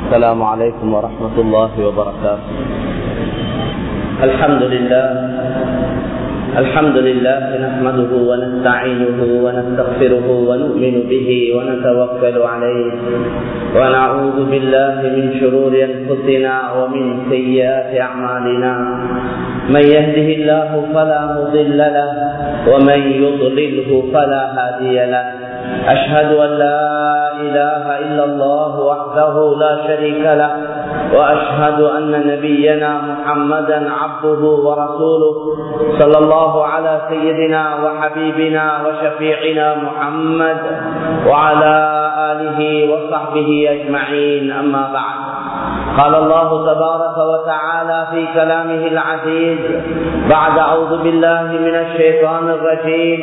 السلام عليكم ورحمة الله وبركاته الحمد لله الحمد لله نحمده ونستعينه ونستغفره ونؤمن به ونتوكل عليه ونعوذ بالله من شرور أنفسنا ومن سيئات أعمالنا من يهده الله فلا مضل له ومن يضلله فلا هادي له أشهد أن لا إله إلا الله وحده لا شريك له وأشهد أن نبينا محمدا عبده ورسوله صلى الله على سيدنا وحبيبنا وشفيعنا محمد وعلى آله وصحبه أجمعين أما بعد قال الله تبارك وتعالى في كلامه العزيز بعد أعوذ بالله من الشيطان الرجيم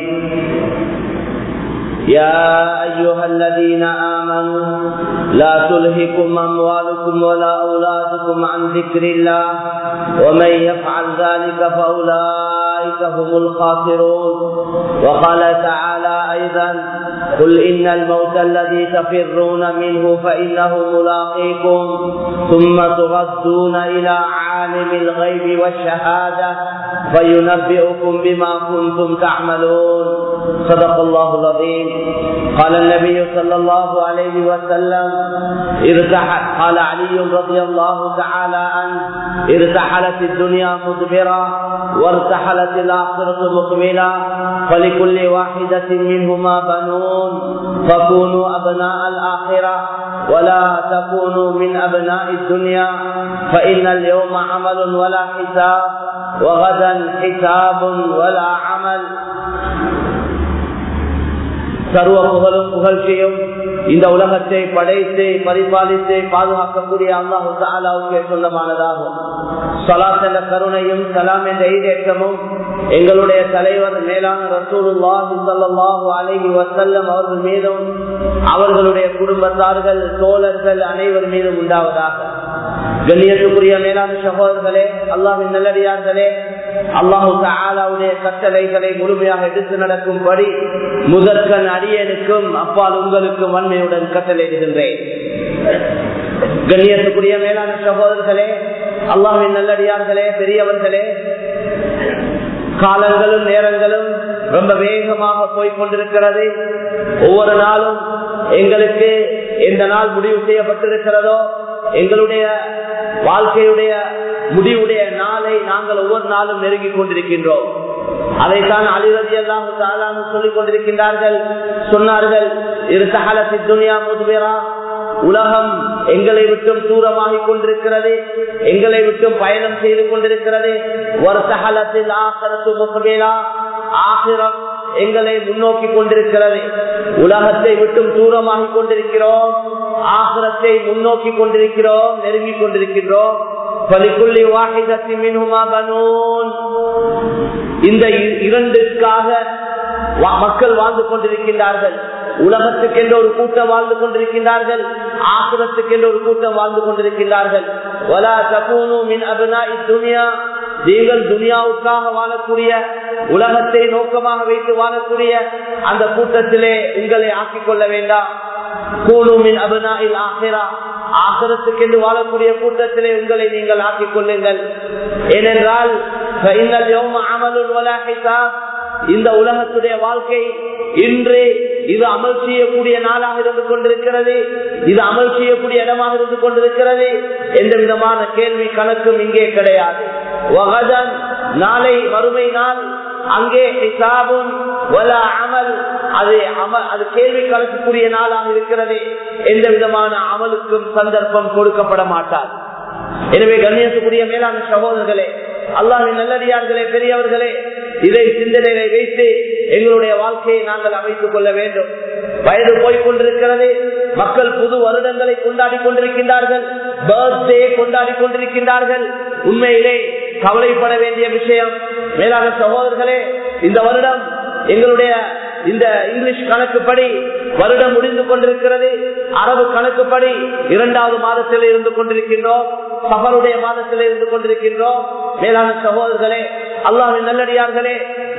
يا أيها الذين آمنوا لا تلهكم أموالكم ولا أولادكم عن ذكر الله ومن يفعل ذلك فأولئك هم الخاسرون وقال تعالى أيضا قل إن الموت الذي تفرون منه فإنه ملاقيكم ثم تردون إلى عالم الغيب والشهادة فينبئكم بما كنتم تعملون صدق الله العظيم قال النبي صلى الله عليه وسلم ارتحل قال علي رضي الله تعالى عنه ارتحلت الدنيا مدبرة وارتحلت الآخرة مقبلة فلكل واحدة منهما بنون فكونوا أبناء الآخرة ولا تكونوا من أبناء الدنيا فإن اليوم عمل ولا حساب وغدا حساب ولا عمل சர்வ புகழும் புகழ்ச்சியும் இந்த உலகத்தை படைத்து பரிபாலித்து பாதுகாக்கக்கூடிய அல்லாஹு தாலாவுக்கு சொந்தமானதாகும் சலாத் என்ற கருணையும் சலாம் என்ற ஈடேற்றமும் எங்களுடைய தலைவர் மேலான ரசூலுல்லாஹி ஸல்லல்லாஹு அலைஹி வஸல்லம் அவர்கள் மீதும் அவர்களுடைய குடும்பத்தார்கள் தோழர்கள் அனைவர் மீதும் உண்டாவதாக கண்ணியத்துக்குரிய மேலான சகோதரர்களே அல்லாஹின் நல்லடியார்களே அல்லாஹு தாலாவுடைய கட்டளைகளை முழுமையாக எடுத்து நடக்கும்படி முதற்கண் அடியனுக்கும் அப்பால் உங்களுக்கும் வன்மையுடன் கட்டளையிடுகின்றேன் கண்ணியத்துக்குரிய மேலான சகோதரர்களே அல்லாஹின் நல்லடியார்களே பெரியவர்களே காலங்களும் நேரங்களும் ரொம்ப வேகமாக போய்கொண்டிருக்கிறது ஒவ்வொரு நாளும் எங்களுக்கு எந்த நாள் முடிவு செய்யப்பட்டிருக்கிறதோ எங்களுடைய வாழ்க்கையுடைய முடிவுடைய நாளை நாங்கள் ஒவ்வொரு நாளும் நெருங்கிக் கொண்டிருக்கின்றோம் அதைத்தான் அலிரதி எல்லாம் சொல்லிக் கொண்டிருக்கின்றார்கள் சொன்னார்கள் இரு சகலத்தி துனியா முதுபேரா உலகம் எங்களை விட்டும் தூரமாகிக் கொண்டிருக்கிறது எங்களை விட்டும் பயணம் செய்து கொண்டிருக்கிறது ஒரு சகலத்தில் ஆகரத்து முகமேலா ஆகிரம் எங்களை முன்னோக்கி கொண்டிருக்கிறது உலகத்தை விட்டும் தூரமாகிக் கொண்டிருக்கிறோம் ஆசிரத்தை முன்னோக்கி கொண்டிருக்கிறோம் நெருங்கிக் கொண்டிருக்கின்றோம் பலிக்குள்ளி வாகிதத்தி மின்ஹுமா பனூன் இந்த இரண்டுக்காக மக்கள் வாழ்ந்து கொண்டிருக்கின்றார்கள் உலகத்துக்கு என்ற ஒரு கூட்டம் வாழ்ந்து கொண்டிருக்கின்றார்கள் ஆசிரத்துக்கு என்ற ஒரு கூட்டம் வாழ்ந்து கொண்டிருக்கின்றார்கள் நீங்கள் துனியாவுக்காக வாழக்கூடிய உலகத்தை நோக்கமாக வைத்து வாழக்கூடிய அந்த கூட்டத்திலே உங்களை ஆக்கிக் கொள்ள வேண்டாம் கூணுமின் அபனாயில் ஆகிறா ஆகரத்துக்கு என்று வாழக்கூடிய கூட்டத்திலே உங்களை நீங்கள் ஆக்கிக் கொள்ளுங்கள் ஏனென்றால் இந்த உலகத்துடைய வாழ்க்கை இன்று இது அமல் செய்யக்கூடிய நாளாக இருந்து கொண்டிருக்கிறது இது அமல் செய்யக்கூடிய இடமாக இருந்து கொண்டிருக்கிறது எந்த விதமான கேள்வி கணக்கும் இங்கே கிடையாது நாளை வறுமை நாள் அங்கே ஹிசாபும் அமல் அது அமல் அது கேள்வி கலக்கக்கூடிய நாளாக இருக்கிறது எந்த விதமான அமலுக்கும் சந்தர்ப்பம் கொடுக்கப்பட மாட்டார் எனவே கண்ணியத்துக்குரிய மேலான சகோதரர்களே அல்லாஹின் நல்லடியார்களே பெரியவர்களே இதை சிந்தனையை வைத்து எங்களுடைய வாழ்க்கையை நாங்கள் அமைத்துக் கொள்ள வேண்டும் வயது போய்கொண்டிருக்கிறது மக்கள் புது வருடங்களை கொண்டாடி கொண்டிருக்கின்றார்கள் பர்த்டே கொண்டாடி கொண்டிருக்கின்றார்கள் உண்மையிலே கவலைப்பட வேண்டிய விஷயம் மேலான சகோதரர்களே இந்த வருடம் எங்களுடைய இந்த இங்கிலீஷ் கணக்குப்படி வருடம் முடிந்து கொண்டிருக்கிறது அரபு கணக்குப்படி இரண்டாவது மாதத்தில் இருந்து கொண்டிருக்கின்றோம் சபருடைய மாதத்தில் இருந்து கொண்டிருக்கின்றோம் மேலான சகோதரர்களே அல்லாஹின் நல்லடியார்களே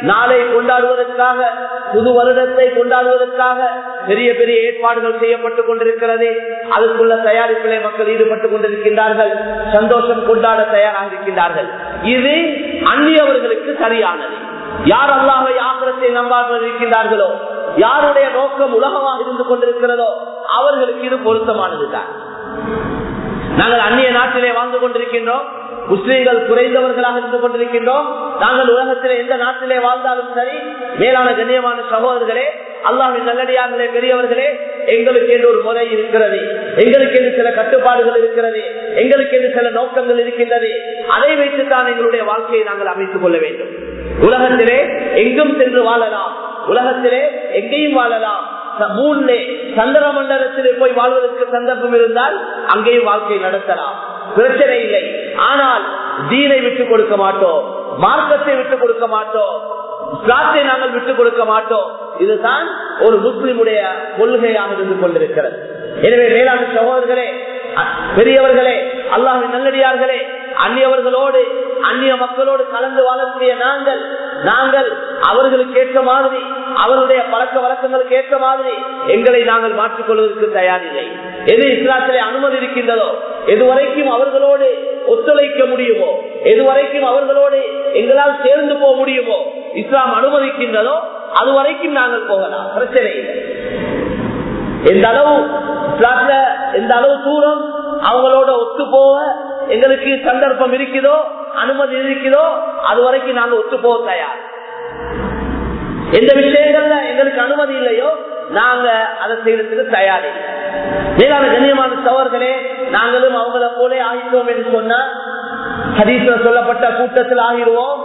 நாளை கொண்டாடுவதற்காக புது வருடத்தை கொண்டாடுவதற்காக பெரிய பெரிய ஏற்பாடுகள் செய்யப்பட்டுக் கொண்டிருக்கிறது அதுக்குள்ள தயாரிப்பிலே மக்கள் ஈடுபட்டுக் கொண்டிருக்கின்றார்கள் சந்தோஷம் கொண்டாட தயாராக இருக்கின்றார்கள் இது அந்நியவர்களுக்கு சரியானது யார் அல்லாஹை ஆக்கிரத்தை நம்பாமல் இருக்கின்றார்களோ யாருடைய நோக்கம் உலகமாக இருந்து கொண்டிருக்கிறதோ அவர்களுக்கு இது பொருத்தமானதுதான் நாங்கள் அந்நிய நாட்டிலே வாழ்ந்து கொண்டிருக்கின்றோம் முஸ்லீம்கள் குறைந்தவர்களாக இருந்து கொண்டிருக்கின்றோம் நாங்கள் உலகத்திலே எந்த நாட்டிலே வாழ்ந்தாலும் சரி மேலான கண்ணியமான சகோதரர்களே அல்லாவின் நல்லடியார்களே பெரியவர்களே எங்களுக்கு என்று ஒரு முறை இருக்கிறது எங்களுக்கு என்று சில கட்டுப்பாடுகள் இருக்கிறது எங்களுக்கு என்று சில நோக்கங்கள் இருக்கின்றது அதை வைத்துத்தான் எங்களுடைய வாழ்க்கையை நாங்கள் அமைத்துக் கொள்ள வேண்டும் உலகத்திலே எங்கும் சென்று வாழலாம் உலகத்திலே எங்கேயும் வாழலாம் மூணே சந்திர மண்டலத்திலே போய் வாழ்வதற்கு சந்தர்ப்பம் இருந்தால் அங்கேயும் வாழ்க்கை நடத்தலாம் பிரச்சனை இல்லை ஆனால் தீனை விட்டுக் கொடுக்க மாட்டோம் மார்க்கத்தை விட்டுக் கொடுக்க மாட்டோம் இஸ்லாத்தை நாங்கள் விட்டுக் கொடுக்க மாட்டோம் இதுதான் ஒரு முஸ்லிமுடைய கொள்கையாக இருந்து கொண்டிருக்கிறது எனவே மேலாண் சகோதரர்களே பெரியவர்களே அல்லாஹின் நல்லடியார்களே அந்நியவர்களோடு அந்நிய மக்களோடு கலந்து வாழக்கூடிய நாங்கள் நாங்கள் அவர்களுக்கு ஏற்ற மாதிரி அவருடைய பழக்க வழக்கங்களுக்கு ஏற்ற மாதிரி எங்களை நாங்கள் மாற்றிக்கொள்வதற்கு தயாரில்லை எது இஸ்லாத்திலே அனுமதி இருக்கின்றதோ எதுவரைக்கும் அவர்களோடு ஒத்துழைக்க முடியுமோ எதுவரைக்கும் அவர்களோடு எங்களால் சேர்ந்து போக முடியுமோ இஸ்லாம் அனுமதிக்கின்றதோ அது வரைக்கும் நாங்கள் போகலாம் பிரச்சனை இல்லை எந்த அளவு இஸ்லாத்துல எந்த அளவு தூரம் அவங்களோட ஒத்து போக எங்களுக்கு சந்தர்ப்பம் இருக்குதோ அனுமதி இருக்குதோ அது வரைக்கும் நாங்க ஒத்து போக தயார் எந்த விஷயங்கள்ல எங்களுக்கு அனுமதி இல்லையோ நாங்க அதை செய்யறதுக்கு தயார் இல்லை மேலான கண்ணியமான சவர்களே நாங்களும் அவங்கள போல ஆகிட்டோம் என்று சொன்னா ஹதீஸ்ல சொல்லப்பட்ட கூட்டத்தில் ஆகிடுவோம்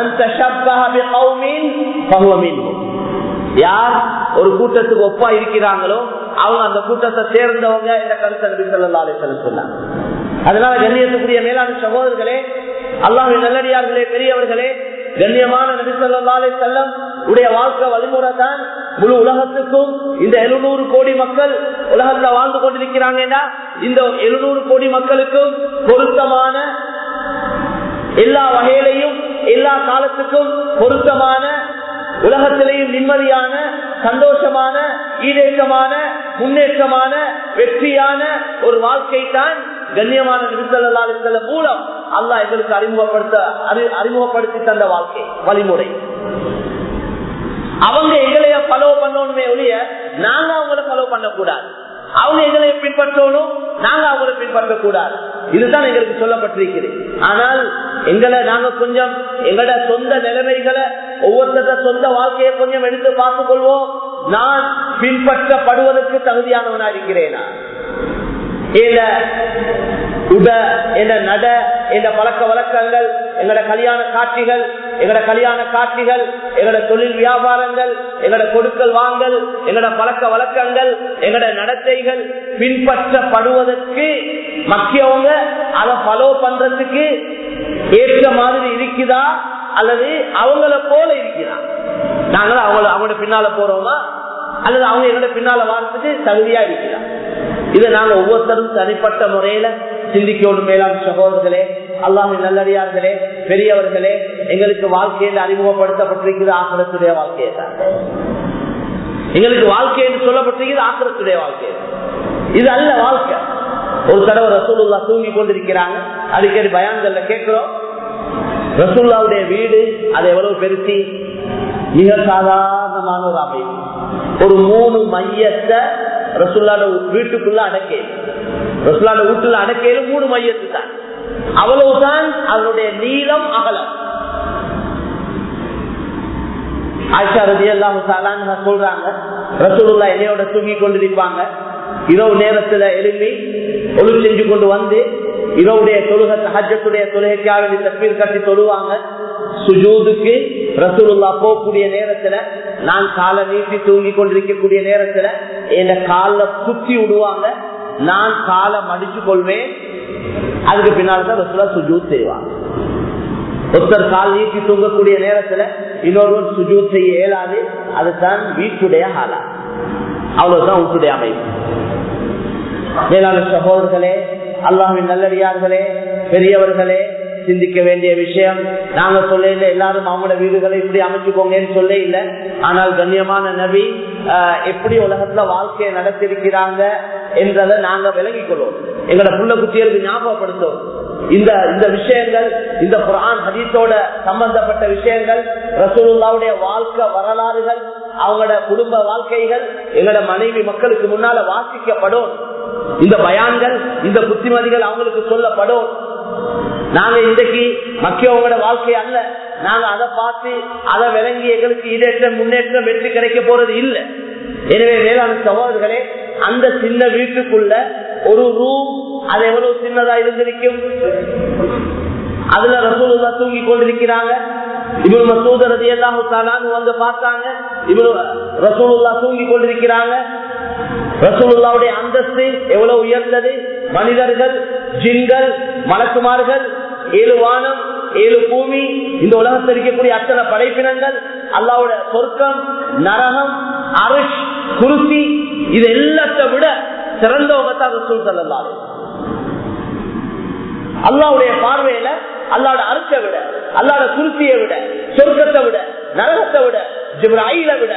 யார் ஒரு கூட்டத்துக்கு ஒப்பா இருக்கிறாங்களோ அவங்க அந்த கூட்டத்தை சேர்ந்தவங்க இந்த கருத்தை நபி சொல்லலாலே சொன்னாங்க அதனால கண்ணியத்துக்குரிய மேலான சகோதரர்களே அல்லாஹின் நல்லடியார்களே பெரியவர்களே கண்ணியமான நபி சொல்லாலே செல்லம் உடைய வாழ்க்கை வழிமுறை தான் முழு உலகத்துக்கும் இந்த எழுநூறு கோடி மக்கள் உலகத்துல வாழ்ந்து கொண்டிருக்கிறாங்கன்னா இந்த எழுநூறு கோடி மக்களுக்கும் பொருத்தமான எல்லா வகையிலையும் எல்லா காலத்துக்கும் பொருத்தமான உலகத்திலேயும் நிம்மதியான சந்தோஷமான ஈடேற்றமான முன்னேற்றமான வெற்றியான ஒரு வாழ்க்கை தான் கண்ணியமான நிறுத்தலாளர்கள மூலம் அல்லா எங்களுக்கு அறிமுகப்படுத்த அறிமுகப்படுத்தி தந்த வாழ்க்கை வழிமுறை அவங்க எங்களைய பலோ பண்ணணுமே ஒழிய நாங்க அவங்கள பலோ பண்ணக்கூடாது அவங்க எங்களை பின்பற்றணும் நாங்க அவங்களை பின்பற்ற கூடாது இதுதான் எங்களுக்கு சொல்லப்பட்டிருக்கிறது ஆனால் எங்களை நாங்க கொஞ்சம் எங்களோட சொந்த நிலைமைகளை ஒவ்வொருத்தர சொந்த வாழ்க்கையை கொஞ்சம் எடுத்து பார்த்துக் கொள்வோம் நான் பின்பற்றப்படுவதற்கு தகுதியானவனா இருக்கிறேனா இல்ல உட என்ற நட என்ற பழக்க வழக்கங்கள் எங்களோட கல்யாண காட்சிகள் எங்களோட கல்யாண காட்சிகள் எங்களோட தொழில் வியாபாரங்கள் எங்களோட கொடுக்கல் வாங்கல் எங்களோட பழக்க வழக்கங்கள் எங்களோட நடத்தைகள் பின்பற்றப்படுவதற்கு மக்கியவங்க அதை ஃபாலோ பண்றதுக்கு ஏற்ற மாதிரி இருக்குதா அல்லது அவங்கள போல இருக்குதா நாங்களும் அவங்கள அவங்களோட பின்னால போறோமா அல்லது அவங்க எங்களோட பின்னால வாரத்துக்கு தகுதியா இருக்கிறான் இதை நாங்க ஒவ்வொருத்தரும் தனிப்பட்ட முறையில சிந்திக்கோடு மேலாண் சகோதரர்களே அல்லாஹ் நல்லடியார்களே பெரியவர்களே எங்களுக்கு வாழ்க்கையில் அறிமுகப்படுத்தப்பட்டிருக்கிறது ஆக்கிரத்துடைய வாழ்க்கையை தான் எங்களுக்கு வாழ்க்கை என்று சொல்லப்பட்டிருக்கிறது ஆக்கிரத்துடைய வாழ்க்கை இது அல்ல வாழ்க்கை ஒரு தடவை ரசூலுல்லா தூங்கி கொண்டிருக்கிறாங்க அடிக்கடி பயான்கள்ல கேட்கிறோம் ரசூல்லாவுடைய வீடு அது எவ்வளவு பெருசி மிக சாதாரணமான ஒரு அமைப்பு ஒரு மூணு மையத்தை ரசுல்லாட வீட்டுக்குள்ள அடக்கே ரசுல்லாட வீட்டுல அடக்கையில மூணு மையத்து தான் அவ்வளவுதான் அதனுடைய நீளம் அகலம் ஆயிஷா ரதி எல்லாம் சொல்றாங்க ரசூலுல்லா என்னையோட தூங்கி கொண்டிருப்பாங்க இரவு நேரத்துல எழுப்பி ஒழு செஞ்சு கொண்டு வந்து இரவுடைய தொழுகை ஹஜத்துடைய தொழுகைக்காக தப்பீர் கட்டி தொழுவாங்க சுஜூதுக்கு ரசூலுல்லா போகக்கூடிய நேரத்துல நான் காலை நீட்டி தூங்கி கொண்டிருக்கக்கூடிய நேரத்துல என்ன கால குத்தி விடுவாங்க நான் காலை மடிச்சு கொள்வேன் அதுக்கு பின்னால்தான் ரசூலா சுஜூத் செய்வாங்க ஒருத்தர் கால் நீட்டி தூங்கக்கூடிய நேரத்துல இன்னொருவர் சுஜூத் செய்ய இயலாது அதுதான் வீட்டுடைய ஹாலா அவ்வளவுதான் வீட்டுடைய அமைப்பு மேலான சகோதரர்களே அல்லாஹின் நல்லடியார்களே பெரியவர்களே சிந்திக்க வேண்டிய விஷயம் நாங்க சொல்ல இல்லை எல்லாரும் அவங்களோட வீடுகளை இப்படி அமைச்சுக்கோங்கன்னு சொல்ல இல்லை ஆனால் கண்ணியமான நபி ஆஹ், எப்படி உலகத்துல வாழ்க்கையை நடத்திருக்கிறாங்க என்றதை நாங்க விளங்கிக் கொள்வோம் எங்களோட புள்ள குட்டிகளுக்கு ஞாபகப்படுத்தும் இந்த இந்த விஷயங்கள் இந்த குரான் ஹதீஸோட சம்பந்தப்பட்ட விஷயங்கள் ரசூலுல்லாவுடைய வாழ்க்கை வரலாறுகள் அவங்களோட குடும்ப வாழ்க்கைகள் எங்களோட மனைவி மக்களுக்கு முன்னால வாசிக்கப்படும் இந்த பயான்கள் இந்த புத்திமதிகள் அவங்களுக்கு சொல்லப்படும் நாங்க இன்றைக்கு மக்கியவங்களோட வாழ்க்கை அல்ல நாங்க அதை பார்த்து அதை விளங்கி எங்களுக்கு ஈடேற்றம் முன்னேற்றம் வெற்றி கிடைக்க போறது இல்லை எனவே வேளாண் சகோதரர்களே அந்த சின்ன வீட்டுக்குள்ள ஒரு ரூம் அது எவ்வளவு சின்னதா இருந்திருக்கும் அதுல ரசூலுல்லா தூங்கி கொண்டிருக்கிறாங்க இவரு மசூத ரதி எல்லாம் வந்து பார்த்தாங்க இவரு ரசூலுல்லா தூங்கி கொண்டிருக்கிறாங்க ரசூலுல்லாவுடைய அந்தஸ்து எவ்வளவு உயர்ந்தது மனிதர்கள் ஜின்கள் மலக்குமார்கள் ஏழு வானம் ஏழு பூமி இந்த உலகத்தில் இருக்கக்கூடிய அத்தனை படைப்பினங்கள் அல்லாவுடைய சொர்க்கம் நரகம் அருஷ் குருசி இது எல்லாத்தை விட சிறந்தவங்க தான் ரசூல் சல்லாரு அல்லாவுடைய பார்வையில அல்லாட அறுக்க விட அல்லாட குருசியை விட சொர்க்கத்தை விட நரகத்தை விட ஜிப்ராயில விட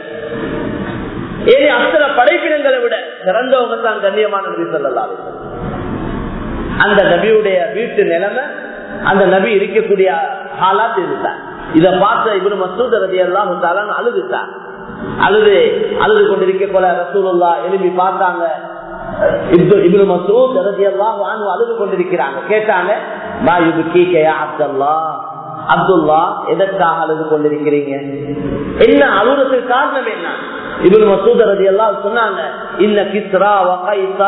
ஏறி அத்தனை படைப்பினங்களை விட சிறந்தவங்க தான் கண்ணியமான நபி சொல்லலாம் அந்த நபியுடைய வீட்டு நிலைமை அந்த நபி இருக்கக்கூடிய ஹாலாத் இருந்தார் இதை பார்த்த இவரு மசூத் ரதி எல்லாம் அழுதுட்டார் அழுது அழுது கொண்டிருக்க போல ரசூலுல்லா எழுப்பி பார்த்தாங்க இப்னு மசூத் ரதி எல்லாம் அழுது கொண்டிருக்கிறாங்க கேட்டாங்க மா இது கீக்கையா அப்துல்லா அப்துல்லா எதற்காக அழுது கொண்டிருக்கிறீங்க என்ன அழுறதுக்கு காரணம் என்ன இவனு மசூத் ரதி எல்லாம் சொன்னாங்க இன்ன கிஸ்ரா வகைசர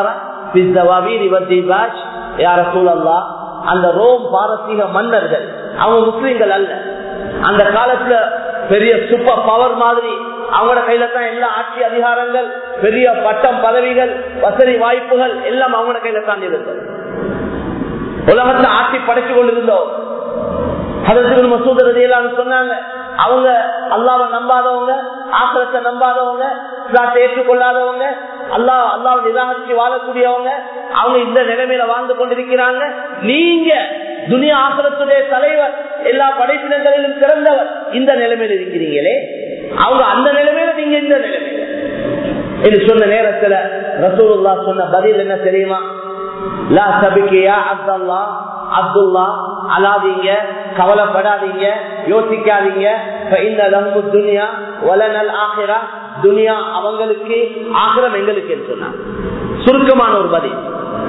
யார சூழல்லா அந்த ரோம் பாரசீக மன்னர்கள் அவங்க முஸ்லிம்கள் அல்ல அந்த காலத்துல பெரிய சூப்பர் பவர் மாதிரி அவங்களோட கையில தான் எல்லா ஆட்சி அதிகாரங்கள் பெரிய பட்டம் பதவிகள் வசதி வாய்ப்புகள் எல்லாம் அவங்களோட கையில தான் இருந்தது உலகத்துல ஆட்சி படைச்சு கொண்டிருந்தோம் அதற்கு மசூத் ரதி எல்லாம் சொன்னாங்க அவங்க அல்லாவை நம்பாதவங்க ஆசிரத்தை நம்பாதவங்க இஸ்லாத்தை ஏற்றுக்கொள்ளாதவங்க அல்லா அல்லாவை நிராகரிச்சு வாழக்கூடியவங்க அவங்க இந்த நிலைமையில வாழ்ந்து கொண்டிருக்கிறாங்க நீங்க துனியா ஆசிரத்துடைய தலைவர் எல்லா படைப்பினங்களிலும் சிறந்தவர் இந்த நிலைமையில இருக்கிறீங்களே அவங்க அந்த நிலைமையில நீங்க இந்த நிலைமையில என்று சொன்ன நேரத்துல ரசூலுல்லா சொன்ன பதில் என்ன தெரியுமா லா சபிக்கியா அப்தல்லா அப்துல்லா அழாதீங்க கவலைப்படாதீங்க யோசிக்காதீங்க துனியா வலனல் ஆகிரா துனியா அவங்களுக்கு ஆகிரம் எங்களுக்கு என்று சொன்னாங்க சுருக்கமான ஒரு பதில்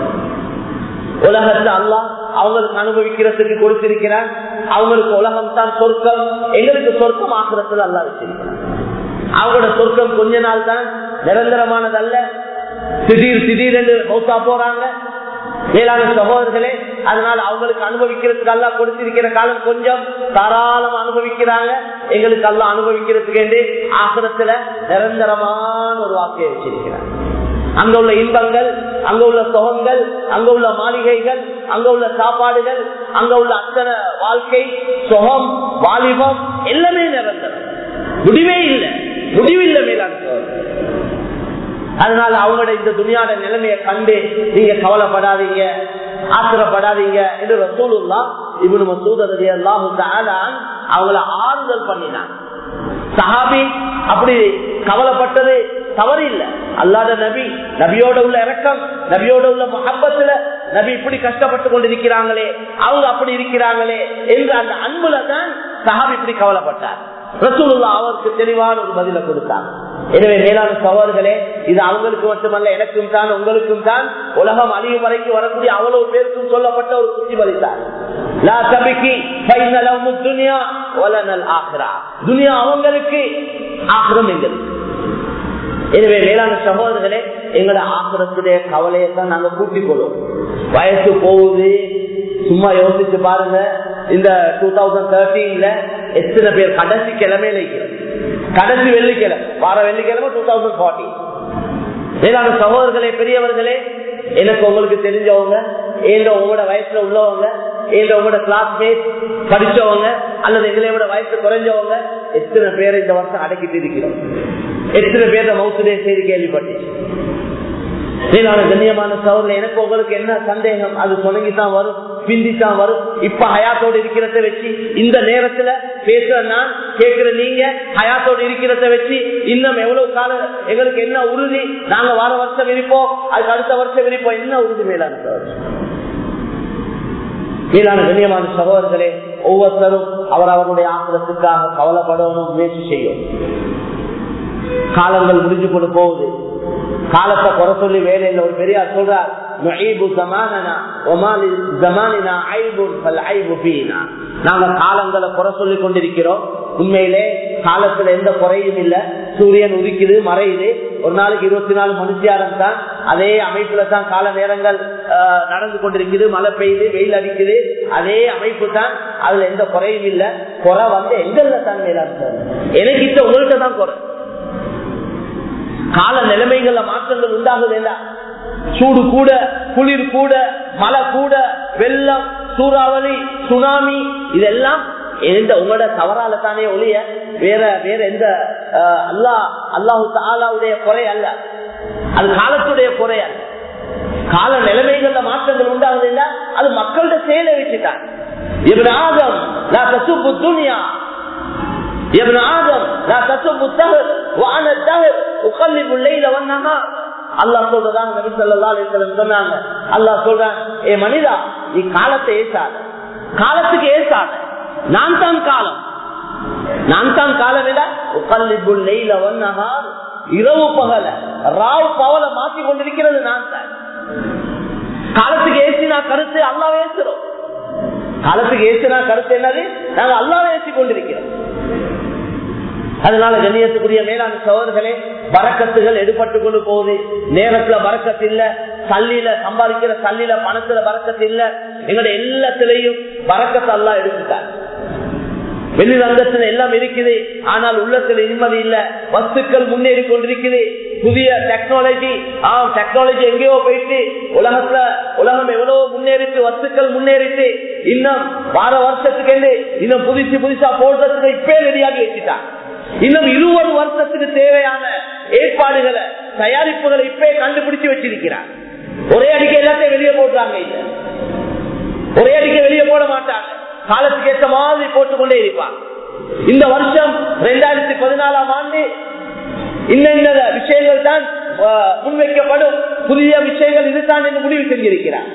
உலகத்தை அல்லா அவங்களுக்கு அனுபவிக்கிறதுக்கு கொடுத்திருக்கிறார் அவங்களுக்கு உலகம் தான் சொர்க்கம் எங்களுக்கு சொர்க்கம் ஆகிறதுல அல்லா வச்சிருக்கிறார் அவங்களோட சொர்க்கம் கொஞ்ச நாள் தான் நிரந்தரமானதல்ல திடீர் திடீர் என்று மௌத்தா போறாங்க மேலான சகோதரர்களே அதனால அவங்களுக்கு அனுபவிக்கிறதுக்கு அல்ல கொடுத்திருக்கிற காலம் கொஞ்சம் தாராளம் அனுபவிக்கிறாங்க எங்களுக்கு அல்ல அனுபவிக்கிறதுக்கு என்று ஆசிரத்துல நிரந்தரமான ஒரு வாக்கையை வச்சிருக்கிறாங்க அங்க உள்ள இன்பங்கள் அங்க உள்ள சுகங்கள் அங்க உள்ள மாளிகைகள் அங்க உள்ள சாப்பாடுகள் அங்க உள்ள அத்தனை வாழ்க்கை சுகம் வாலிபம் எல்லாமே நிரந்தரம் முடிவே இல்லை முடிவில்லை மேலான சகோதரர் அதனால அவங்களோட இந்த துணியாட நிலைமையை கண்டு நீங்க கவலைப்படாதீங்க ஆத்திரப்படாதீங்க என்று ரசூலுல்லா இவனு மசூதரதி அல்லாஹு அவங்கள ஆறுதல் பண்ணினான் சஹாபி அப்படி கவலைப்பட்டது தவறு இல்லை அல்லாத நபி நபியோட உள்ள இறக்கம் நபியோட உள்ள மகப்பத்துல நபி இப்படி கஷ்டப்பட்டு கொண்டிருக்கிறாங்களே அவங்க அப்படி இருக்கிறாங்களே என்று அந்த அன்புல தான் சஹாபி இப்படி கவலைப்பட்டார் ரசூலுல்லா அவருக்கு தெளிவான ஒரு பதில கொடுத்தார் எனவே மேலான சவால்களே இது அவங்களுக்கு மட்டுமல்ல எனக்கும் தான் உங்களுக்கும் தான் உலகம் அழியும் வரைக்கும் வரக்கூடிய அவ்வளவு பேருக்கும் சொல்லப்பட்ட ஒரு புத்தி பலித்தார் துனியா அவங்களுக்கு ஆகிரம் எங்களுக்கு எனவே மேலான சகோதரர்களே எங்களோட ஆசிரத்துடைய கவலையை தான் நாங்க கூட்டிக் கொள்வோம் வயசு போகுது சும்மா யோசிச்சு பாருங்க இந்த டூ தௌசண்ட் தேர்ட்டீன்ல எத்தனை பேர் கடைசி கிழமையில கடைசி வெள்ளிக்கிழமை வார வெள்ளிக்கிழமை டூ தௌசண்ட் ஃபார்ட்டி மேலான சகோதரர்களே பெரியவர்களே எனக்கு உங்களுக்கு தெரிஞ்சவங்க ஏந்த உங்களோட வயசுல உள்ளவங்க ஏந்த உங்களோட கிளாஸ்மேட் படிச்சவங்க அல்லது எங்களை விட வயசு குறைஞ்சவங்க எத்தனை பேரை இந்த வருஷம் அடக்கிட்டு இருக்கிறோம் எத்தனை பேர் மௌசுடைய செய்தி கேள்விப்பட்டு மேலான கண்ணியமான சவரில் எனக்கு உங்களுக்கு என்ன சந்தேகம் அது தொடங்கித்தான் வரும் பிந்தித்தான் வரும் இப்ப ஹயாத்தோடு இருக்கிறத வச்சு இந்த நேரத்துல பேசுற நான் கேட்கிற நீங்க ஹயாத்தோடு இருக்கிறத வச்சு இன்னும் எவ்வளவு காலம் எங்களுக்கு என்ன உறுதி நாங்க வார வருஷம் இருப்போம் அதுக்கு அடுத்த வருஷம் இருப்போம் என்ன உறுதி மேலான சகோதரர் மேலான கண்ணியமான சகோதரர்களே ஒவ்வொருத்தரும் அவர் அவருடைய ஆக்கிரத்துக்காக கவலைப்படணும் முயற்சி செய்யும் காலங்கள் முடிஞ்சு கொண்டு போகுது காலத்தை குறை சொல்லி வேலையில் ஒரு பெரியார் சொல்றார் நாங்க காலங்களை குறை சொல்லி கொண்டிருக்கிறோம் உண்மையிலே காலத்துல எந்த குறையும் இல்ல சூரியன் உதிக்குது மறையுது ஒரு நாளைக்கு இருபத்தி நாலு மனுஷியாரம் தான் அதே அமைப்புல தான் கால நேரங்கள் நடந்து கொண்டிருக்குது மழை பெய்யுது வெயில் அடிக்குது அதே அமைப்பு தான் அதுல எந்த குறையும் இல்ல குறை வந்து எங்கள்ல தான் மேலாக எனக்கு இந்த உங்கள்கிட்ட தான் குறை கால நிலைமைகள்ல மாற்றங்கள் உண்டாகுது இல்ல சூடு கூட குளிர் கூட மழை கூட வெள்ளம் சூறாவளி சுனாமி இதெல்லாம் எந்த உங்களோட தவறால தானே ஒழிய வேற வேற எந்த அல்லா அல்லாஹு தாலாவுடைய குறை அல்ல அது காலத்துடைய குறை அல்ல கால நிலைமைகள்ல மாற்றங்கள் உண்டாகுது இல்ல அது மக்களோட செயலை வச்சுட்டாங்க இவன் ஆகம் நான் கசுப்பு துணியா ابن آدم لا تسب الدهر وانا الدهر اقلب الليل والنهار அல்லாஹ் சொல்றதாங்க நபி ஸல்லல்லாஹு அலைஹி வஸல்லம் சொன்னாங்க அல்லாஹ் சொல்றான் ஏ மனிதா நீ காலத்தை ஏசாத காலத்துக்கு ஏசாத நான் தான் காலம் நான் தான் காலம் இல்ல உகல்லிபுல் லைல வன்னஹார் இரவு பகல ராவ் பவல மாத்தி கொண்டிருக்கிறது நான் தான் காலத்துக்கு ஏசினா கருத்து அல்லாஹ் ஏசுறோம் காலத்துக்கு ஏசினா கருத்து என்னது நாங்க அல்லாஹ் ஏசி கொண்டிருக்கிறோம் அதனால கண்ணியத்துக்குரிய மேலான சோதர்களே வரக்கத்துகள் எடுபட்டு கொண்டு போகுது நேரத்துல வரக்கத்து இல்ல சல்லில சம்பாதிக்கிற சல்லில பணத்துல வரக்கத்து இல்ல எங்களுடைய எல்லாத்திலையும் வரக்கத்து அல்லா எடுத்துட்டார் வெளிரங்கத்துல எல்லாம் இருக்குது ஆனால் உள்ளத்துல நிம்மதி இல்ல வஸ்துக்கள் முன்னேறி கொண்டிருக்குது புதிய டெக்னாலஜி ஆஹ் டெக்னாலஜி எங்கேயோ போயிட்டு உலகத்துல உலகம் எவ்வளவு முன்னேறிட்டு வஸ்துக்கள் முன்னேறிட்டு இன்னும் வார வருஷத்துக்கு இன்னும் புதுசு புதுசா போடுறதுக்கு இப்பே ரெடியாகி வச்சுட்டாங்க இன்னும் இருபது வருஷத்துக்கு தேவையான ஏற்பாடுகளை தயாரிப்புகளை இப்பே கண்டுபிடிச்சு வச்சிருக்கிறார் ஒரே அடிக்க எல்லாத்தையும் வெளியே போடுறாங்க இல்ல ஒரே அடிக்க வெளியே போட மாட்டாங்க காலத்துக்கு ஏற்ற மாதிரி போட்டுக்கொண்டே இருப்பாங்க இந்த வருஷம் ரெண்டாயிரத்தி பதினாலாம் ஆண்டு இன்ன விஷயங்கள் தான் முன்வைக்கப்படும் புதிய விஷயங்கள் இதுதான் என்று முடிவு செஞ்சிருக்கிறார்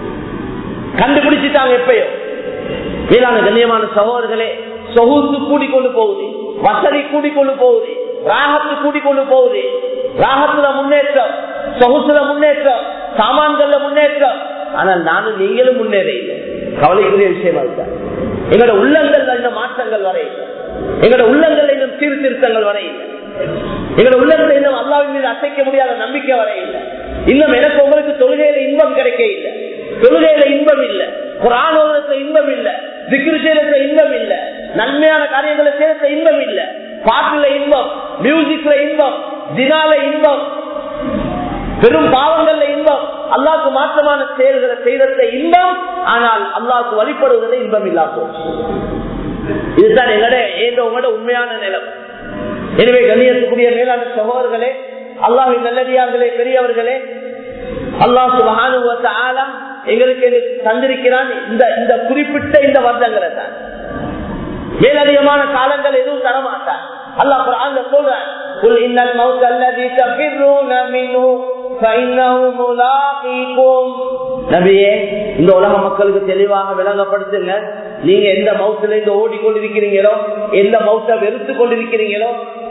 கண்டுபிடிச்சிட்டாங்க எப்பயோ மேலான கண்ணியமான சகோதரர்களே சொகுசு கூடிக்கொண்டு போகுது வசதி கூடிக்கொண்டு போகுது ராகத்து கூடிக்கொண்டு போகுது ராகத்துல முன்னேற்றம் சொகுசுல முன்னேற்றம் சாமான்கள்ல முன்னேற்றம் ஆனால் நானும் நீங்களும் முன்னேற இல்லை கவலைக்குரிய விஷயமா இருக்கா எங்களோட உள்ளங்கள்ல இந்த மாற்றங்கள் வர இல்லை எங்களோட உள்ளங்கள்ல இன்னும் சீர்திருத்தங்கள் வர இல்லை எங்களோட உள்ளத்துல இன்னும் அல்லாவின் மீது அசைக்க முடியாத நம்பிக்கை வர இல்லை இன்னும் எனக்கு உங்களுக்கு தொழுகையில இன்பம் கிடைக்க இல்லை தொழுகையில இன்பம் இல்லை குரானோதத்துல இன்பம் இல்ல திக்ரு செய்யறதுல இன்பம் இல்ல நன்மையான காரியங்களை செய்யறதுல இன்பம் இல்ல பாட்டுல இன்பம் மியூசிக்ல இன்பம் தினால இன்பம் பெரும் பாவங்கள்ல இன்பம் அல்லாவுக்கு மாற்றமான செயல்களை செய்யறதுல இன்பம் ஆனால் அல்லாவுக்கு வழிபடுவதில் இன்பம் இல்லா போச்சு இதுதான் எங்கட ஏந்த உங்களோட உண்மையான நிலம் எனவே கண்ணியத்துக்குரிய மேலான சகோதரர்களே அல்லாஹின் நல்லடியார்களே பெரியவர்களே அல்லாஹ் சுபஹானு எங்களுக்கு தந்திருக்கிறான் இந்த இந்த குறிப்பிட்ட இந்த வருடங்களை தான் மேலதிகமான காலங்கள் எதுவும் தரமாட்டான் அல்லாஹ் குரான்ல சொல்றான் قل ان الموت الذي تفرون منه فانه ملاقيكم நபியே இந்த உலக மக்களுக்கு தெளிவாக விளங்கப்படுத்துங்க நீங்க எந்த மவுத்துல இருந்து ஓடிக்கொண்டிருக்கிறீங்களோ எந்த மவுத்தை வெறுத்து கொண்டிருக்கிறீங்களோ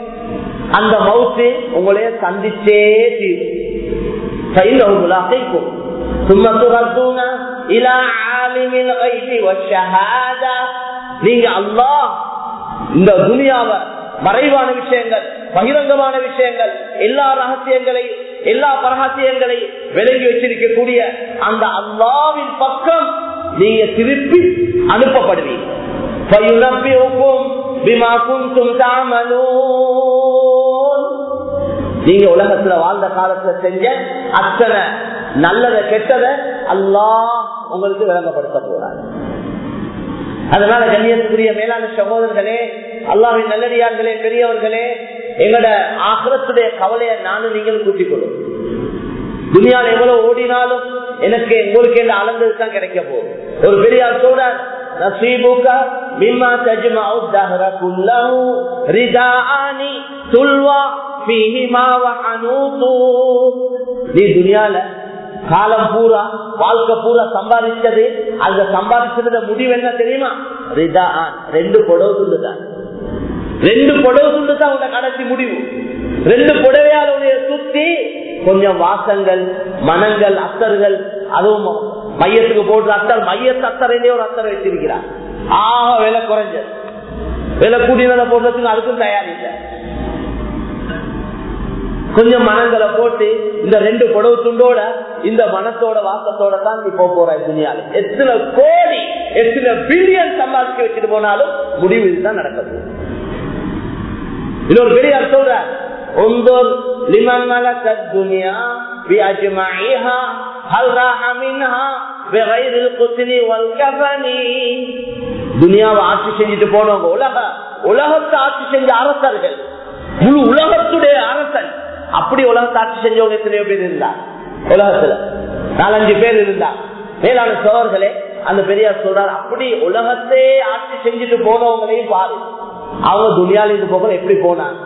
அந்த மவுத்து உங்களைய சந்திச்சே தீரும் فإنه ملاقيكم ثم تردون إلى عالم الغيب والشهادة நீங்க அல்லாஹ் இந்த துனியாவை மறைவான விஷயங்கள் பகிரங்கமான விஷயங்கள் எல்லா ரகசியங்களையும் எல்லா பரகசியங்களையும் விளங்கி வச்சிருக்கக்கூடிய அந்த அல்லாவின் பக்கம் நீங்க திருப்பி அனுப்பப்படுவீங்க நீங்க உலகத்துல வாழ்ந்த காலத்துல செஞ்ச அத்தனை நல்லத கெட்டத அல்லாஹ் உங்களுக்கு விளங்கப்படுத்த போறாங்க அதனால கண்ணியத்துக்குரிய மேலான சகோதரர்களே அல்லாவின் நல்லடியார்களே பெரியவர்களே எங்களோட ஆகிரத்துடைய கவலையை நானும் நீங்களும் கூட்டிக் கொள்ளும் துனியால் எவ்வளவு ஓடினாலும் எனக்கு உங்களுக்கு என்ன அளந்தது தான் கிடைக்க போகுது ஒரு பெரியார் சொல்றார் نصيبك مما تجمع الدهر كله رداءان تلوى فيهما وحنوط நீ துனியால காலம் பூரா வாழ்க்கை பூரா சம்பாதிச்சது அந்த சம்பாதிச்சத முடிவு என்ன தெரியுமா ரிதா ரெண்டு புடவை துண்டுதான் ரெண்டு புடவை துண்டு தான் உங்க கடைசி முடிவு ரெண்டு புடவையாளுடைய சுத்தி கொஞ்சம் வாசங்கள் மனங்கள் அத்தர்கள் அதுவும் மையத்துக்கு போடுற அத்தர் மையத்து அத்தரையிலே ஒரு அத்தரை வச்சிருக்கிறார் ஆக விலை குறைஞ்சது விலை கூடினதை போடுறதுக்கு அதுக்கும் தயாரில்லை கொஞ்சம் மனங்களை போட்டு இந்த ரெண்டு புடவு துண்டோட இந்த மனத்தோட வாசத்தோட தான் நீ போக போற துணியால எத்தனை கோடி எத்தனை பில்லியன் சம்பாதிக்க வச்சுட்டு போனாலும் முடிவு இதுதான் நடக்குது இன்னொரு பெரியார் சொல்ற انظر لمن ملك الدنيا بأجمعها هل راح منها بغير القتل والكفن துனியாவை ஆட்சி செஞ்சுட்டு போனவங்க உலக உலகத்தை ஆட்சி செஞ்ச அரசர்கள் முழு உலகத்துடைய அரசன் அப்படி உலகத்தை ஆட்சி செஞ்சவங்க எத்தனையோ பேர் இருந்தா உலகத்துல நாலஞ்சு பேர் இருந்தா மேலான சோழர்களே அந்த பெரியார் சொல்றாரு அப்படி உலகத்தே ஆட்சி செஞ்சுட்டு போனவங்களையும் பாரு அவங்க துணியால இருந்து போக எப்படி போனாங்க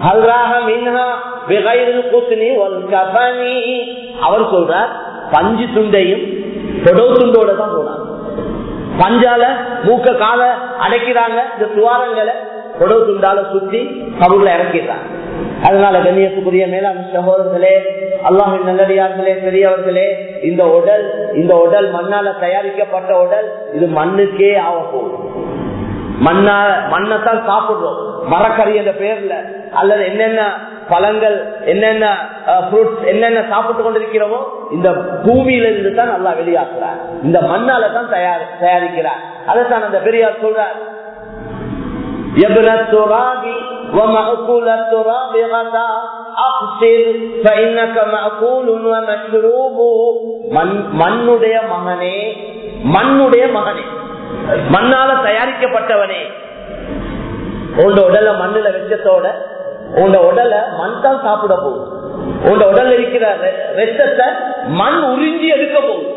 அவர் சொல்றார் பஞ்சு துண்டையும் தொடவு துண்டோட தான் போனாங்க பஞ்சால மூக்க கால அடைக்கிறாங்க இந்த துவாரங்களை தொடவு துண்டால சுத்தி கபூர்ல இறக்கிடுறாங்க அதனால கண்ணியத்துக்குரிய மேலாண் சகோதரர்களே அல்லாஹின் நல்லடியார்களே பெரியவர்களே இந்த உடல் இந்த உடல் மண்ணால தயாரிக்கப்பட்ட உடல் இது மண்ணுக்கே ஆக போகும் மண்ணா மண்ணைத்தான் சாப்பிடுறோம் மரக்கறி என்ற பேர்ல அல்லது என்னென்ன பழங்கள் என்னென்ன ஃப்ரூட்ஸ் என்னென்ன சாப்பிட்டு கொண்டிருக்கிறோமோ இந்த பூமியில இருந்து தான் நல்லா வெளியாக்குறார் இந்த மண்ணால தான் தயார் தயாரிக்கிறார் அதைத்தான் அந்த பெரியார் சொல்றார் மண்ணுடைய மகனே மண்ணுடைய மகனே மண்ணால தயாரிக்கப்பட்டவனே உண்ட உடல மண்ணுல வச்சத்தோட உண்ட உடல மண் தான் சாப்பிட போகுது உண்ட உடல்ல இருக்கிற ரத்தத்தை மண் உறிஞ்சி எடுக்க போகுது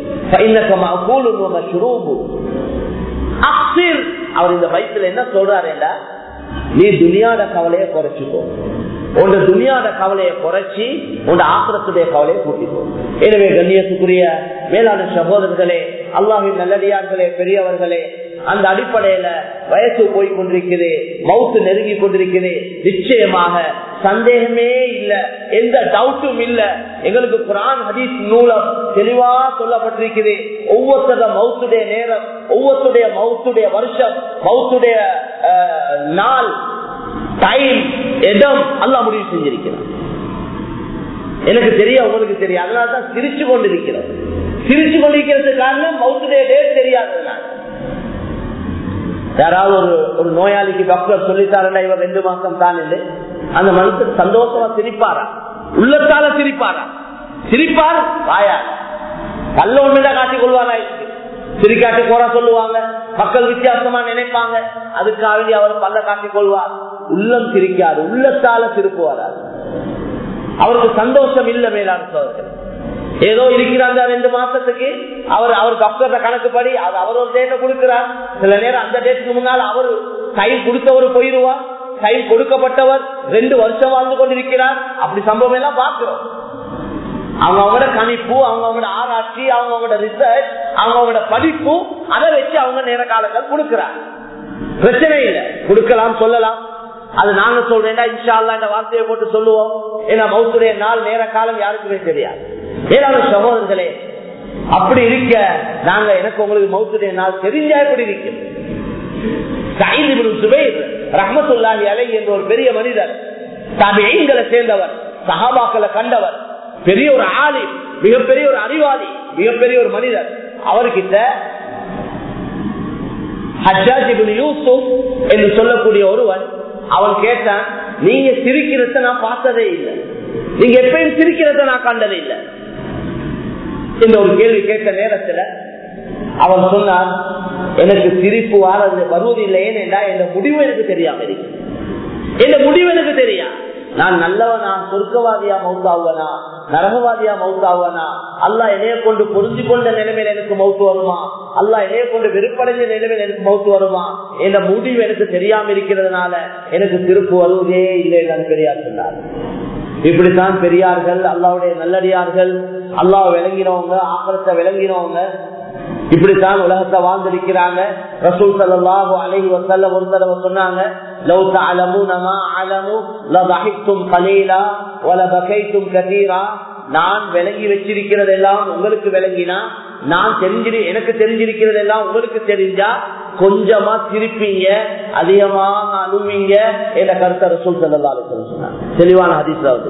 அவர் இந்த வயசுல என்ன சொல்றாருடா நீ துனியாட கவலையை குறைச்சிக்கோ உங்க துனியாட கவலையை குறைச்சி உங்க ஆத்திரத்துடைய கவலையை கூட்டிக்கோ எனவே கண்ணியத்துக்குரிய மேலான சகோதரர்களே அல்லாஹின் நல்லடியார்களே பெரியவர்களே அந்த அடிப்படையில வயசு போய் கொண்டிருக்குது மவுத்து நெருங்கி கொண்டிருக்குது நிச்சயமாக சந்தேகமே இல்ல எந்த டவுட்டும் இல்ல எங்களுக்கு குரான் ஹதீஸ் நூலம் தெளிவா சொல்லப்பட்டிருக்குது ஒவ்வொருத்தர மவுத்துடைய நேரம் ஒவ்வொருத்துடைய மவுத்துடைய வருஷம் மவுத்துடைய நாள் டைம் இடம் எல்லாம் முடிவு செஞ்சிருக்கிறான் எனக்கு தெரியும் உங்களுக்கு தெரியும் அதனாலதான் சிரிச்சு கொண்டிருக்கிறோம் சிரிச்சு கொண்டிருக்கிறது காரணம் மவுத்துடைய டேட் தெரியாததுனால யாராவது ஒரு ஒரு நோயாளிக்கு டாக்டர் சொல்லித்தாரா இவர் ரெண்டு மாசம் தான் இல்லை அந்த மனுஷன் சந்தோஷமா சிரிப்பாரா உள்ளத்தால சிரிப்பாரா சிரிப்பார் வாயா கல்ல ஒண்ணுதான் காட்டிக் கொள்வாரா சிரிக்காட்டி போற சொல்லுவாங்க மக்கள் வித்தியாசமா நினைப்பாங்க அதுக்காக அவர் பல்ல காட்டிக் கொள்வார் உள்ளம் சிரிக்காது உள்ளத்தால சிரிப்பு வராது அவருக்கு சந்தோஷம் இல்ல மேலான சோதர்கள் ஏதோ இருக்கிறாங்க ரெண்டு மாசத்துக்கு அவர் அவர் டாக்டர் கணக்குப்படி அது அவர் ஒரு டேட்டை கொடுக்கிறார் சில நேரம் அந்த டேட்டுக்கு முன்னால் அவர் டைம் கொடுத்தவர் போயிருவார் டைம் கொடுக்கப்பட்டவர் ரெண்டு வருஷம் வாழ்ந்து கொண்டிருக்கிறார் அப்படி சம்பவம் எல்லாம் பார்க்கிறோம் அவங்க அவங்களோட கணிப்பு அவங்க அவங்களோட ஆராய்ச்சி அவங்க அவங்களோட ரிசர்ச் அவங்க அவங்களோட படிப்பு அதை வச்சு அவங்க நேர காலங்கள் கொடுக்கிறார் பிரச்சனை இல்லை கொடுக்கலாம் சொல்லலாம் அது நாங்க சொல்றேன் இன்ஷால்லா இந்த வார்த்தையை போட்டு சொல்லுவோம் ஏன்னா மௌத்துடைய நாள் நேர காலம் யாருக்குமே தெரியாது ஏதாவது சகோதரர்களே அப்படி இருக்க நாங்க எனக்கு உங்களுக்கு மௌத்துடைய நாள் தெரிஞ்சா எப்படி இருக்கும் ரஹமத்துல்லாஹி அலை என்ற ஒரு பெரிய மனிதர் தபைங்களை சேர்ந்தவர் சஹாபாக்களை கண்டவர் பெரிய ஒரு ஆளி மிகப்பெரிய ஒரு அறிவாளி மிகப்பெரிய ஒரு மனிதர் அவர்கிட்ட யூசுப் என்று சொல்லக்கூடிய ஒருவன் அவன் கேட்டான் நீங்க சிரிக்கிறத நான் பார்த்ததே இல்லை நீங்க எப்பயும் சிரிக்கிறத நான் கண்டதே இல்லை இந்த ஒரு கேள்வி கேட்ட நேரத்துல அவன் சொன்னான் எனக்கு சிரிப்பு வாரது வருவது இல்லை ஏனென்றா என் முடிவு எனக்கு தெரியாம இருக்கு என் முடிவு எனக்கு தெரியா நான் நல்லவனா சொர்க்கவாதியா மௌத்தாவனா நரகவாதியா மௌத்தாவனா அல்லா என்னைய கொண்டு புரிஞ்சு கொண்ட நிலைமையில எனக்கு மௌத்து வருமா அல்லா என்னைய கொண்டு வெறுப்படைஞ்ச நிலைமையில எனக்கு மௌத்து வருமா என்ற முடிவு எனக்கு தெரியாம இருக்கிறதுனால எனக்கு திருப்பு வருவதே இல்லை நான் பெரியார் சொன்னார் இப்படித்தான் பெரியார்கள் அல்லாவுடைய நல்லடியார்கள் அல்லாஹ் விளங்கினவங்க ஆக்கிரத்தை விளங்கினவங்க இப்படித்தான் உலகத்தை வாழ்ந்திருக்கிறாங்க ரசூல் சல்லாஹு அலஹி வசல்ல ஒரு தடவை சொன்னாங்க لو تعلمون ما علموا لضحكتم قليلا ولبكيتم كثيرا நான் விளங்கி வச்சிருக்கிறது எல்லாம் உங்களுக்கு விளங்கினா நான் தெரிஞ்சிரு எனக்கு தெரிஞ்சிருக்கிறது எல்லாம் உங்களுக்கு தெரிஞ்சா கொஞ்சமா திருப்பீங்க அதிகமாக அனுமீங்க என்ற கருத்தை ரசூல் சல்லா சொன்னாங்க தெளிவான ஹதீஸ்லாவது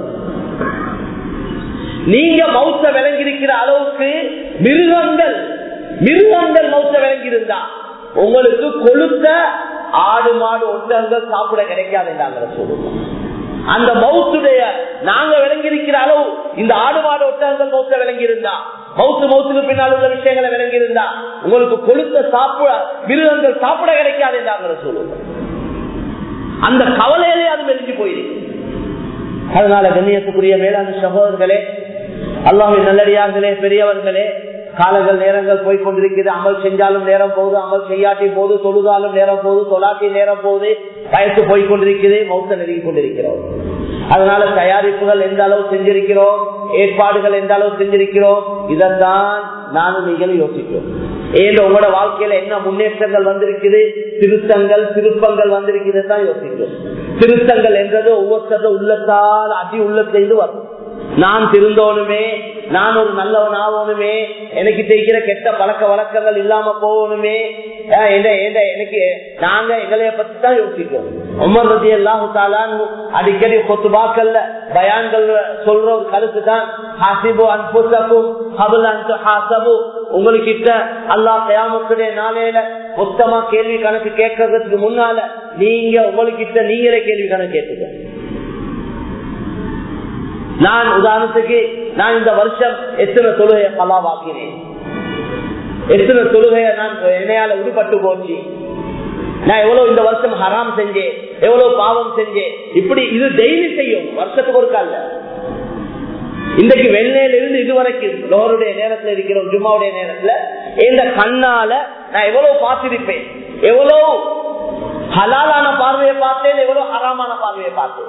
நீங்க மௌத்த விளங்கியிருக்கிற அளவுக்கு மிருகங்கள் மிருகங்கள் மௌத்த விளங்கியிருந்தா உங்களுக்கு கொளுத்த ஆடு மாடு ஒட்டங்கள் சாப்பிட கிடைக்காது என்றாங்க சொல்லுவோம் அந்த மௌத்துடைய நாங்க விளங்கியிருக்கிற அளவு இந்த ஆடு மாடு ஒட்டகங்கள் மௌத்த விளங்கியிருந்தா மௌத்து மௌத்துக்கு பின்னால் உள்ள விஷயங்களை விளங்கியிருந்தா உங்களுக்கு கொளுத்த சாப்பிட மிருகங்கள் சாப்பிட கிடைக்காது என்றாங்க சொல்லுவோம் அந்த கவலையிலே அது மெலிஞ்சு போயிருக்கு அதனால கண்ணியத்துக்குரிய மேலாண் சகோதரர்களே அல்லாவின் நல்லடியார்களே பெரியவர்களே காலங்கள் நேரங்கள் போய் கொண்டிருக்கிறது அமல் செஞ்சாலும் நேரம் போகுது அமல் செய்யாட்டி போது தொழுதாலும் நேரம் போகுது தொலாட்டி நேரம் போகுது வயசு போய் கொண்டிருக்கிறது மௌத்த நெருங்கி கொண்டிருக்கிறோம் அதனால தயாரிப்புகள் எந்த அளவு செஞ்சிருக்கிறோம் ஏற்பாடுகள் எந்த அளவு செஞ்சிருக்கிறோம் இதைத்தான் நானும் நீங்களும் யோசிக்கிறோம் ஏன் உங்களோட வாழ்க்கையில என்ன முன்னேற்றங்கள் வந்திருக்குது திருத்தங்கள் திருப்பங்கள் வந்திருக்கிறது தான் யோசிக்கிறோம் திருத்தங்கள் என்றது ஒவ்வொருத்தர உள்ளத்தால் அடி உள்ளத்திலிருந்து வரும் நான் திருந்தோனுமே நான் ஒரு நல்லவன் ஆகணுமே எனக்கு தெரிகிற கெட்ட பழக்க வழக்கங்கள் இல்லாம போகணுமே எனக்கு நாங்க எங்களைய பத்தி தான் யோசிக்கிறோம் உமர் ரதி எல்லாம் அடிக்கடி கொத்துபாக்கல்ல பயான்கள் சொல்ற ஒரு கருத்து தான் உங்களுக்கிட்ட அல்லா கயாமத்துடைய நாளையில மொத்தமா கேள்வி கணக்கு கேட்கறதுக்கு முன்னால நீங்க உங்களுக்கிட்ட நீங்களே கேள்வி கணக்கு கேட்டுக்க நான் உதாரணத்துக்கு நான் இந்த வருஷம் எத்தனை தொழுகையை பலாவாக்கினேன் எத்தனை தொழுகைய நான் என்னையால உடுபட்டு போச்சு நான் எவ்வளவு இந்த வருஷம் ஹராம் செஞ்சேன் எவ்வளவு பாவம் செஞ்சேன் இப்படி இது டெய்லி செய்யும் வருஷத்துக்கு ஒரு கால இன்றைக்கு வெள்ளையில இருந்து இதுவரைக்கும் லோருடைய நேரத்துல இருக்கிறோம் ஜும்மாவுடைய நேரத்துல இந்த கண்ணால நான் எவ்வளவு பார்த்திருப்பேன் எவ்வளவு ஹலாலான பார்வையை பார்த்தேன் எவ்வளவு ஹராமான பார்வையை பார்த்தேன்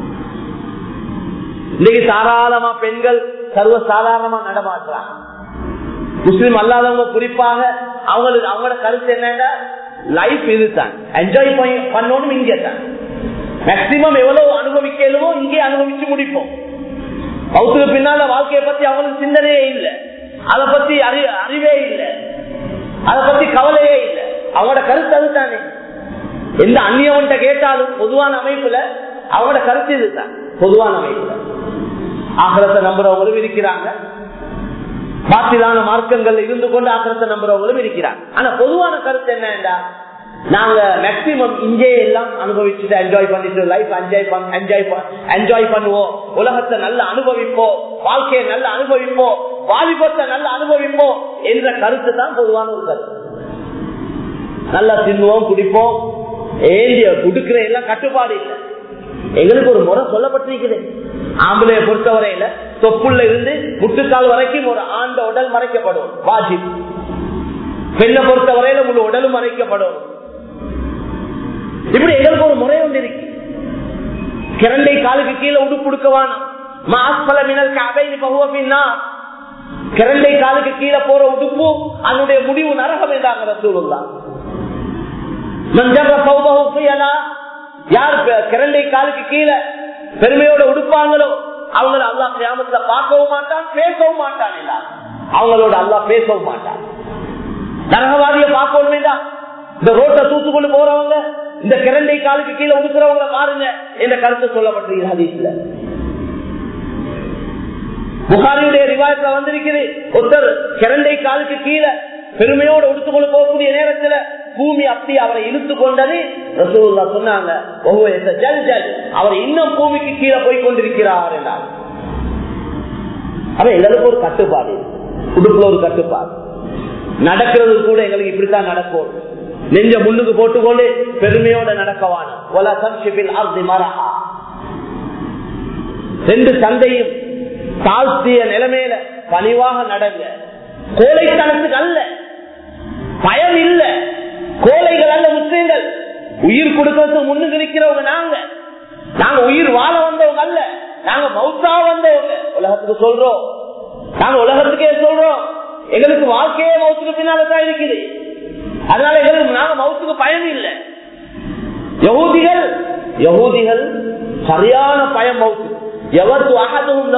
இன்னைக்கு தாராளமா பெண்கள் சர்வ சாதாரணமா நடமாட்டுறாங்க முஸ்லீம் அல்லாதவங்க குறிப்பாக அவங்களுக்கு அவங்களோட கருத்து என்னன்னா லைஃப் இதுதான் என்ஜாய் பண்ணணும் இங்கே தான் மேக்சிமம் எவ்வளவு அனுபவிக்கலுமோ இங்கே அனுபவிச்சு முடிப்போம் அவத்துக்கு பின்னால வாழ்க்கையை பத்தி அவங்களுக்கு சிந்தனையே இல்லை அதை பத்தி அறி அறிவே இல்லை அதை பத்தி கவலையே இல்லை அவங்களோட கருத்து அதுதானே எந்த அந்நியவன்ட்ட கேட்டாலும் பொதுவான அமைப்புல அவங்களோட கருத்து இதுதான் பொதுவான அமைப்புல ஆகலத்தை நம்புறவங்களும் இருக்கிறாங்க பாத்திலான மார்க்கங்கள் இருந்து கொண்டு ஆக்கிரத்தை நம்புறவங்களும் இருக்கிறாங்க ஆனா பொதுவான கருத்து என்னடா நாங்க மேக்சிமம் இங்கே எல்லாம் அனுபவிச்சுட்டு என்ஜாய் பண்ணிட்டு லைஃப் என்ஜாய் என்ஜாய் என்ஜாய் பண்ணுவோம் உலகத்தை நல்ல அனுபவிப்போம் வாழ்க்கையை நல்ல அனுபவிப்போம் வாலிபத்தை நல்ல அனுபவிப்போம் என்ற கருத்து தான் பொதுவான ஒரு கருத்து நல்லா தின்னுவோம் குடிப்போம் ஏந்திய குடுக்கிற எல்லாம் கட்டுப்பாடு இல்லை எங்களுக்கு ஒரு முறை சொல்லப்பட்டிருக்குது ஆம்பளைய பொறுத்தவரையில தொப்புள்ள இருந்து முட்டுக்கால் வரைக்கும் ஒரு ஆண்ட உடல் மறைக்கப்படும் வாஜி பெண்ணை பொறுத்தவரையில முழு உடலும் மறைக்கப்படும் இப்படி எங்களுக்கு ஒரு முறை ஒன்று இருக்கு கிரண்டை காலுக்கு கீழே உடுப்பு உடுக்கவான மாஸ்பல மினல் கபைனி பகுவப்பின்னா கிரண்டை காலுக்கு கீழே போற உடுப்பு அதனுடைய முடிவு நரகம் என்றாங்க ரசூலுல்லா மஞ்சள் பௌபகுயலா யார் கிரண்டை காலுக்கு கீழே பெருமையோட உடுப்பாங்களோ அவங்கள அல்லா கிராமத்துல பார்க்கவும் மாட்டான் பேசவும் மாட்டான் எல்லாம் அவங்களோட அல்லா பேசவும் மாட்டான் நரகவாதிய பார்க்கணுமே தான் இந்த ரோட்டை தூத்து கொண்டு போறவங்க இந்த கிரண்டை காலுக்கு கீழே உடுக்கிறவங்க பாருங்க என்ற கருத்து சொல்லப்பட்டிருக்கு ஹதீஸ்ல புகாரியுடைய ரிவாயத்துல வந்திருக்குது ஒருத்தர் கிரண்டை காலுக்கு கீழே பெருமையோட உடுத்துக்கொண்டு போகக்கூடிய நேரத்துல பூமி அப்படி அவரை இழுத்து கொண்டது ரசூல்லா சொன்னாங்க ஜல் ஜல் அவர் இன்னும் பூமிக்கு கீழே போய் கொண்டிருக்கிறார் என்றார் அவன் எங்களுக்கு ஒரு கட்டுப்பாடு உடுப்புல ஒரு கட்டுப்பாடு நடக்கிறது கூட எங்களுக்கு இப்படித்தான் நடக்கும் நெஞ்ச முன்னுக்கு போட்டுக்கொண்டு பெருமையோட நடக்கவான ரெண்டு சந்தையும் தாழ்த்திய நிலைமையில பணிவாக நடங்க கோழைத்தனத்துக்கு அல்ல பயம் இல்ல கோழைகள் அல்ல முஸ்லீம்கள் உயிர் கொடுக்கறதுக்கு முன்னுக்கு நிற்கிறவங்க நாங்க நாங்க உயிர் வாழ வந்தவங்க அல்ல நாங்க மௌத்தா வந்தவங்க உலகத்துக்கு சொல்றோம் நாங்க உலகத்துக்கே சொல்றோம் எங்களுக்கு வாழ்க்கையே மௌத்துக்கு பின்னால்தான் இருக்குது அதனால எங்களுக்கு நாங்க மௌத்துக்கு பயம் இல்லை யகூதிகள் யகூதிகள் சரியான பயம் மௌத்து எவருக்கு அகதும்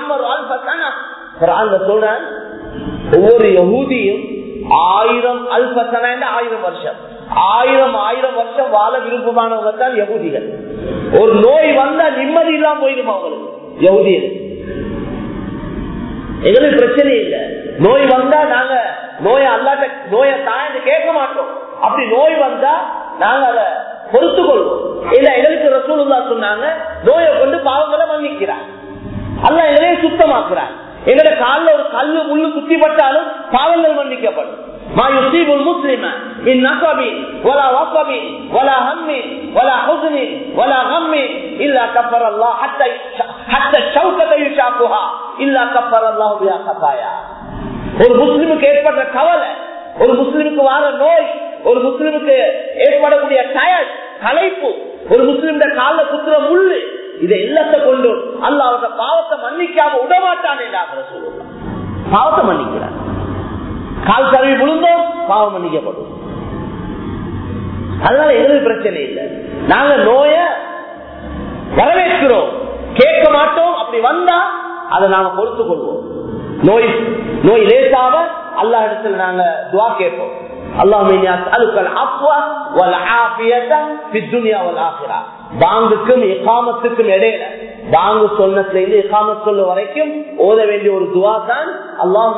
சொல்றேன் ஒவ்வொரு யகூதியும் ஆயிரம் அல்பசன ஆயிரம் வருஷம் ஆயிரம் ஆயிரம் வருஷம் வாழ விருப்பமானவங்க தான் யகுதிகள் ஒரு நோய் வந்தா நிம்மதி இல்லாம போயிடும் அவங்களுக்கு யகுதிகள் எங்களுக்கு பிரச்சனை இல்லை நோய் வந்தா நாங்க நோய அல்லாட்ட நோய தாழ்ந்து கேட்க மாட்டோம் அப்படி நோய் வந்தா நாங்க அதை பொறுத்து கொள்வோம் இல்ல எங்களுக்கு ரசூலுல்லா சொன்னாங்க நோயை கொண்டு பாவங்களை மன்னிக்கிறார் அல்ல எங்களையே சுத்தமாக்குறார் எங்கட காலில் ஒரு கல்லு முள்ளு குத்தி பட்டாலும் பாவங்கள் மன்னிக்கப்படும் ما يصيب المسلم من نصب ولا وصب ولا هم ولا حزن ولا غم الا كفر الله حتى حتى الشوكة يشاقها الا كفر الله بها خطايا ஒரு முஸ்லிமுக்கு ஏற்படுற கவலை ஒரு முஸ்லிமுக்கு வர நோய் ஒரு முஸ்லிமுக்கு ஏற்படக்கூடிய டயர் களைப்பு ஒரு முஸ்லிமுடைய கால குத்துற முள்ளு இதை எல்லாத்த கொண்டு அல்ல அவங்க பாவத்தை மன்னிக்காம விடமாட்டானே சொல்லுவாங்க பாவத்தை மன்னிக்கிறார் கால் கருவி விழுந்தோம் பாவம் மன்னிக்கப்படும் அதனால எங்களுக்கு பிரச்சனை இல்லை நாங்க நோய வரவேற்கிறோம் கேட்க மாட்டோம் அப்படி வந்தா அதை நாங்க பொறுத்து கொள்வோம் நோய் நோய் லேசாக அல்லா இடத்துல நாங்க துவா கேட்போம் பாங்குக்கும் இகாமத்துக்கும் இடையில பாங்கு சொன்னதுல இருந்து இகாமத் சொல்ல வரைக்கும் ஓத வேண்டிய ஒரு துவா தான் அல்லாஹ்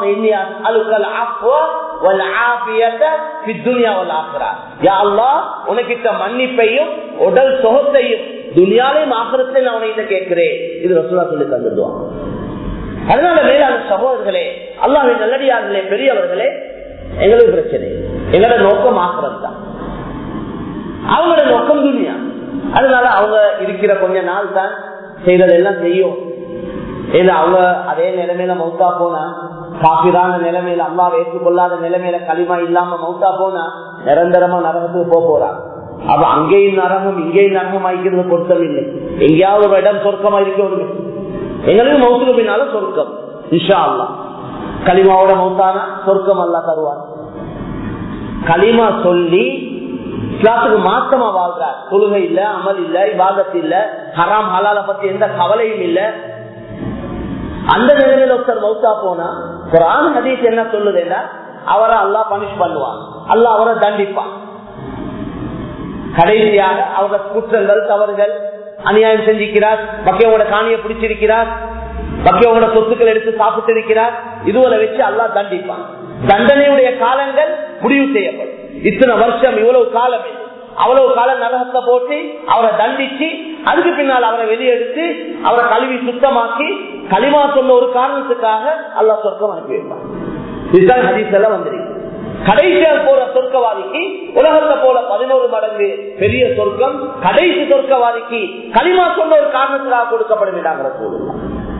உனக்கிட்ட மன்னிப்பையும் உடல் சுகத்தையும் துனியாலையும் ஆக்கிரத்தையும் நான் உனக்கிட்ட கேட்கிறேன் இது ரசூலா சொல்லி தந்துடுவான் அதனால மேலான சகோதரர்களே அல்லாவின் நல்லடியார்களே பெரியவர்களே எங்களுக்கு பிரச்சனை எங்களோட நோக்கம் ஆக்கிரம் தான் அவங்களோட நோக்கம் துணியா அதனால அவங்க இருக்கிற கொஞ்ச நாள் தான் செய்யறதெல்லாம் செய்யும் ஏன்னா அவங்க அதே நிலைமையில மௌத்தா போனா காபிரான நிலைமையில அம்மா ஏற்றுக்கொள்ளாத நிலைமையில களிமா இல்லாம மௌத்தா போனா நிரந்தரமா நரகத்துக்கு போக போறாங்க அப்ப அங்கேயும் நரகம் இங்கேயும் நரகம் ஆயிக்கிறது பொருத்தம் இல்லை எங்கேயாவது ஒரு இடம் சொர்க்கமா இருக்கணும் எங்களுக்கு மௌத்துக்கு பின்னால சொர்க்கம் இஷா அல்லா களிமாவோட மௌத்தானா சொர்க்கம் அல்லா தருவார் களிமா சொல்லி இஸ்லாத்துக்கு மாத்தமா வாழ்றார் தொழுகை இல்ல அமல் இல்ல இபாதத் இல்ல ஹராம் ஹலால பத்தி எந்த கவலையும் இல்ல அந்த நிலைமையில ஒருத்தர் மௌத்தா போனா குரான் ஹதீஸ் என்ன சொல்லுதுன்னா அவரை அல்லா பனிஷ் பண்ணுவான் அல்ல அவரை தண்டிப்பான் கடைசியாக அவரோட குற்றங்கள் தவறுகள் அநியாயம் செஞ்சிருக்கிறார் பக்கையோட காணியை பிடிச்சிருக்கிறார் பக்கையோட சொத்துக்கள் எடுத்து சாப்பிட்டு இருக்கிறார் இதுவரை வச்சு அல்லா தண்டிப்பான் தண்டனையுடைய காலங்கள் முடிவு செய்யப்படும் இத்தனை வருஷம் இவ்வளவு காலம் அவ்வளவு காலம் நரகத்தை போட்டு அவரை தண்டிச்சு அதுக்கு பின்னால் அவரை வெளியெடுத்து அவரை கழுவி சுத்தமாக்கி களிமா சொன்ன ஒரு காரணத்துக்காக அல்லா சொர்க்கம் அனுப்பி வைப்பான் இதுதான் ஹதீஸ் எல்லாம் வந்திருக்கு கடைசியாக போற சொர்க்கவாதிக்கு உலகத்தை போல பதினோரு மடங்கு பெரிய சொர்க்கம் கடைசி சொர்க்கவாதிக்கு களிமா சொன்ன ஒரு காரணத்திற்காக கொடுக்கப்படும் என்றாங்கிற சூழ்நிலை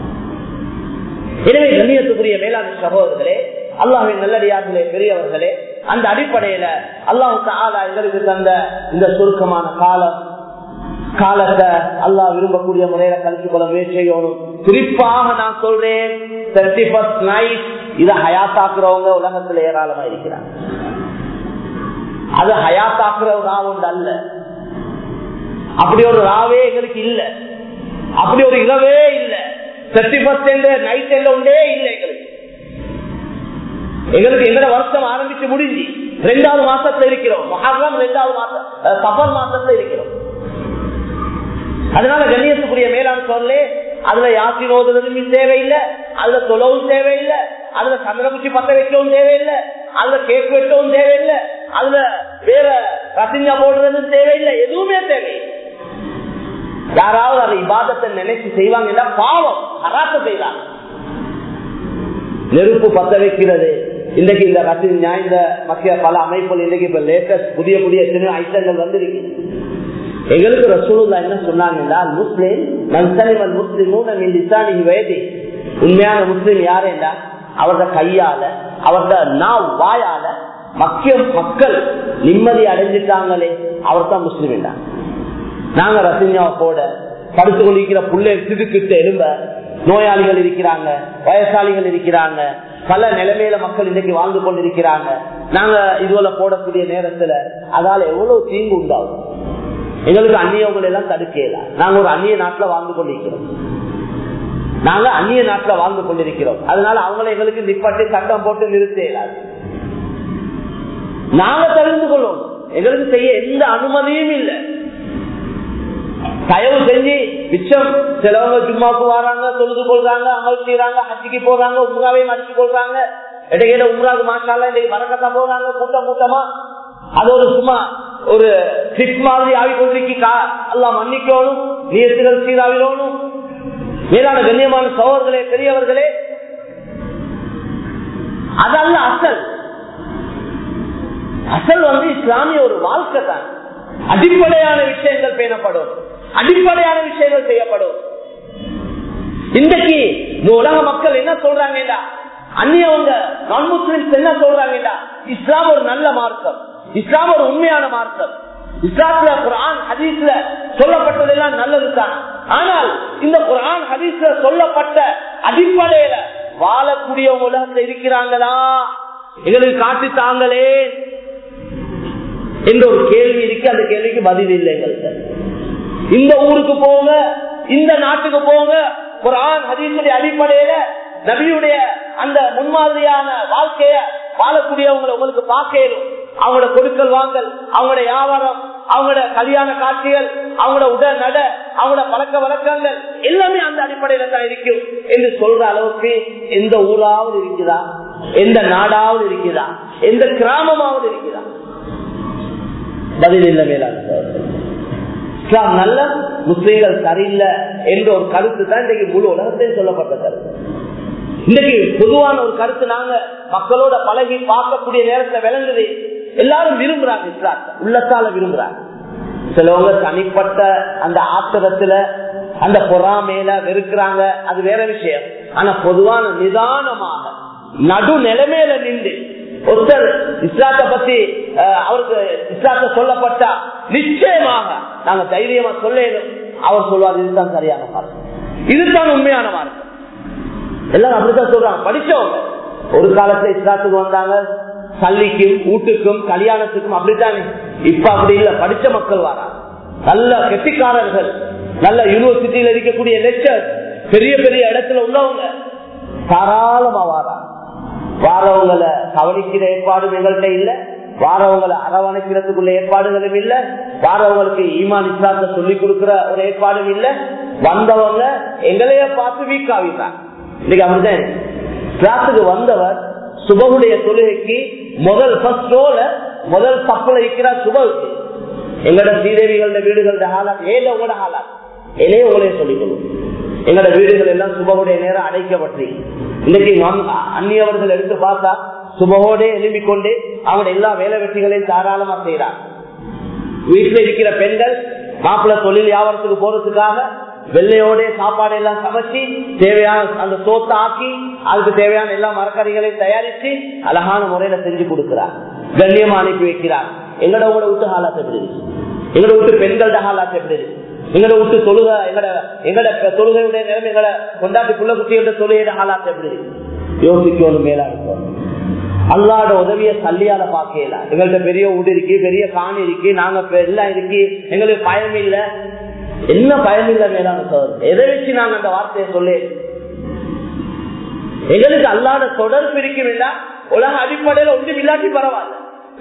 எனவே கண்ணியத்துக்குரிய மேலாண் சகோதரர்களே அல்லாஹின் நல்லடியார்களே பெரியவர்களே அந்த அடிப்படையில அல்லாஹு ஆலா எங்களுக்கு தந்த இந்த சுருக்கமான காலம் காலத்தை அல்லாஹ் விரும்பக்கூடிய முறையில கழிச்சு கொள்ள முயற்சி செய்யணும் குறிப்பாக நான் சொல்றேன் தேர்ட்டி ஃபர்ஸ்ட் நைட் இதை ஹயாத்தாக்குறவங்க உலகத்துல ஏராளமா இருக்கிறாங்க அது ஹயாத்தாக்குற ஒரு ராவ் உண்டு அல்ல அப்படி ஒரு ராவே எங்களுக்கு இல்ல அப்படி ஒரு இரவே இல்ல தேர்ட்டி ஃபர்ஸ்ட் நைட் எல்லாம் உண்டே இல்லை எங்களுக்கு எங்களுக்கு எங்கட வருஷம் ஆரம்பிச்சு முடிஞ்சு ரெண்டாவது மாசத்துல இருக்கிறோம் மகாரம் ரெண்டாவது மாசம் சபர் மாசத்துல இருக்கிறோம் அதனால கண்ணியத்துக்குரிய மேலாண் சொல்லே அதுல யாசி ஓதுவதும் தேவையில்லை அதுல தொலவும் தேவையில்லை அதுல சந்திரகுச்சி பத்த வைக்கவும் தேவையில்லை அதுல கேக் வெட்டவும் தேவையில்லை அதுல வேற ரசிஞ்சா போடுறதும் தேவையில்லை எதுவுமே தேவையில்லை யாராவது அதை இபாதத்தை நினைச்சு செய்வாங்கன்னா பாவம் அராத்த செய்வாங்க நெருப்பு பத்த வைக்கிறது இன்றைக்கு இந்த ரசி இந்த மத்திய பல அமைப்புகள் இன்றைக்கு இப்ப லேட்டஸ்ட் புதிய புதிய சின்ன ஐட்டங்கள் வந்திருக்கு எங்களுக்கு ரசூலுல்லா என்ன சொன்னாங்கன்னா முஸ்லிம் மன்சலிமன் முஸ்லிமும் வயது உண்மையான முஸ்லிம் யாரேண்டா அவரது கையால அவரது நாவ் வாயால மக்கிய மக்கள் நிம்மதி அடைஞ்சிட்டாங்களே அவர் தான் முஸ்லிம் நாங்க ரசன்யாவை போட படுத்து கொண்டிருக்கிற புள்ளை திடுக்கிட்ட எலும்ப நோயாளிகள் இருக்கிறாங்க வயசாளிகள் இருக்கிறாங்க பல நிலைமையில மக்கள் இன்னைக்கு வாழ்ந்து கொண்டிருக்கிறாங்க நாங்க இதுவரை போடக்கூடிய நேரத்துல அதால எவ்வளவு தீங்கு உண்டாகும் எங்களுக்கு அந்நியவங்களை எல்லாம் தடுக்கல நாங்க ஒரு அந்நிய நாட்டுல வாழ்ந்து கொண்டிருக்கிறோம் நாங்க அந்நிய நாட்டுல வாழ்ந்து கொண்டிருக்கிறோம் அதனால அவங்களை எங்களுக்கு நிப்பாட்டி சட்டம் போட்டு நிறுத்த இயலாது நாங்க தெரிந்து கொள்வோம் எங்களுக்கு செய்ய எந்த அனுமதியும் இல்லை தயவு செஞ்சு மிச்சம் சிலவங்க ஜும்மாக்கு வராங்க தொழுது கொள்றாங்க அமல் செய்யறாங்க ஹஜ்ஜிக்கு போறாங்க உம்ராவையும் அடிச்சு கொள்றாங்க இடையில உம்ராது மாஷால இன்னைக்கு வரக்கத்தான் போறாங்க கூட்டம் கூட்டமா அது ஒரு சும்மா ஒரு சிப் மாதிரி ஆகிக்கொண்டிருக்கா எல்லாம் மன்னிக்கணும் நீயத்துகள் சீராவிடணும் மேலான கண்ணியமான சோழர்களே பெரியவர்களே அதல்ல அசல் அசல் வந்து இஸ்லாமிய ஒரு வாழ்க்கை தான் அடிப்படையான விஷயங்கள் பேணப்படும் அடிப்படையான விஷயங்கள் செய்யப்படும் இன்றைக்கு இந்த உலக மக்கள் என்ன சொல்றாங்கடா அந்நியவங்க நான் முஸ்லிம்ஸ் என்ன சொல்றாங்கடா இஸ்லாம் ஒரு நல்ல மார்க்கம் இஸ்லாம் ஒரு உண்மையான மார்க்கம் இஸ்லாத்துல குரான் ஹதீஸ்ல சொல்லப்பட்டதெல்லாம் நல்லதுதான் ஆனால் இந்த குரான் ஹதீஸ்ல சொல்லப்பட்ட அடிப்படையில வாழக்கூடிய உலகத்துல இருக்கிறாங்களா எங்களுக்கு காட்டி தாங்களே என்ற ஒரு கேள்வி இருக்கு அந்த கேள்விக்கு பதில் இல்லை எங்களுக்கு இந்த ஊருக்கு போங்க இந்த நாட்டுக்கு போங்க குரான் ஹதீசுடைய அடிப்படையில நபியுடைய அந்த முன்மாதிரியான வாழ்க்கைய வாழக்கூடியவங்களை உங்களுக்கு பார்க்கலும் அவங்களோட கொடுக்கல் வாங்கல் அவங்களோட வியாபாரம் அவங்களோட கல்யாண காட்சிகள் அவங்களோட உடல் நட அவங்களோட பழக்க வழக்கங்கள் எல்லாமே அந்த அடிப்படையில தான் இருக்கும் என்று சொல்ற அளவுக்கு எந்த ஊராவது இருக்குதா எந்த நாடாவது இருக்குதா எந்த கிராமமாவது இருக்குதா பதில் இல்லை மேலான இஸ்லாம் நல்ல முஸ்லீம்கள் சரியில்லை என்ற ஒரு கருத்து தான் இன்றைக்கு முழு உலகத்தையும் சொல்லப்பட்ட கருத்து இன்னைக்கு பொதுவான ஒரு கருத்து நாங்க மக்களோட பழகி பார்க்கக்கூடிய நேரத்தை விளங்குது எல்லாரும் விரும்புறாங்க இஸ்லாத்தை உள்ளத்தால விரும்புறாங்க சிலவங்க தனிப்பட்ட அந்த ஆத்திரத்துல அந்த பொறாமையில வெறுக்கிறாங்க அது வேற விஷயம் ஆனா பொதுவான நிதானமாக நடு நிலைமையில நின்று ஒருத்தர் இஸ்லாத்தை பத்தி அவருக்கு இஸ்லாத்தை சொல்லப்பட்டா நிச்சயமாக நாங்க தைரியமா சொல்லணும் அவர் சொல்வார் இதுதான் சரியான மார்க்கம் இதுதான் உண்மையான மார்க்கம் எல்லாரும் அப்படித்தான் சொல்றாங்க படிச்சவங்க ஒரு காலத்துல இஸ்லாத்துக்கு வந்தாங்க பள்ளிக்கும் வீட்டுக்கும் கல்யாணத்துக்கும் அப்படித்தானே இப்ப அப்படி இல்ல படிச்ச மக்கள் வராங்க நல்ல கெட்டிக்காரர்கள் நல்ல யூனிவர்சிட்டியில இருக்கக்கூடிய லெக்சர் பெரிய பெரிய இடத்துல உள்ளவங்க தாராளமா வாராங்க வாரவங்களை கவனிக்கிற ஏற்பாடும் எங்கள்கிட்ட இல்ல வாரவங்களை அரவணைக்கிறதுக்குள்ள ஏற்பாடுகளும் இல்ல வாரவங்களுக்கு ஈமான் இஸ்லாத்தை சொல்லிக் கொடுக்கிற ஒரு ஏற்பாடும் இல்ல வந்தவங்க எங்களைய பார்த்து வீக் ஆகிட்டாங்க இன்னைக்கு அப்படிதான் கிளாஸுக்கு வந்தவர் சுபகுடைய தொழுகைக்கு முதல் ஃபர்ஸ்ட் ரோல முதல் தப்புல இருக்கிறார் சுபகுக்கு எங்களோட ஸ்ரீதேவிகளோட வீடுகளோட ஹாலாத் ஏல உங்களோட ஹாலாத் என்னையே உங்களையே சொல்லிக்கணும் எங்களோட வீடுகள் எல்லாம் சுபகுடைய நேரம் அடைக்கப்பட்டு இன்னைக்கு அந்நியவர்கள் எடுத்து பார்த்தா சுபகோடே எழுப்பிக் கொண்டு அவங்க எல்லா வேலை வெற்றிகளையும் தாராளமா செய்யறாங்க வீட்டுல இருக்கிற பெண்கள் மாப்பிள்ள தொழில் வியாபாரத்துக்கு போறதுக்காக வெள்ளையோட சாப்பாடு எல்லாம் சமைச்சு தேவையான அந்த சோத்தை ஆக்கி அதுக்கு தேவையான எல்லா மரக்கறிகளையும் தயாரிச்சு அழகான முறையில செஞ்சு கொடுக்கிறார் கண்ணியமா அனுப்பி வைக்கிறார் எங்களோட கூட விட்டு ஹாலாத் எப்படி இருக்கு எங்களோட விட்டு பெண்களோட ஹாலாத் எப்படி இருக்கு எங்களை விட்டு தொழுக எங்கட எங்கட தொழுகையுடைய நிலைமை எங்களை கொண்டாட்டி புள்ள குட்டியோட தொழுகையோட ஹாலாத் எப்படி இருக்கு யோசிக்கணும் மேலா இருக்கும் அல்லாட உதவிய சல்லியால பாக்கல எங்கள்கிட்ட பெரிய வீடு இருக்கு பெரிய காணி இருக்கு நாங்க எல்லாம் இருக்கு எங்களுக்கு பயம் இல்ல என்ன பயம் இல்ல மேலான சோதனை எதை வச்சு நாங்க அந்த வார்த்தையை சொல்லு எங்களுக்கு அல்லாத தொடர்பு இருக்கும் இல்ல உலக அடிப்படையில ஒன்று இல்லாட்டி பரவாயில்ல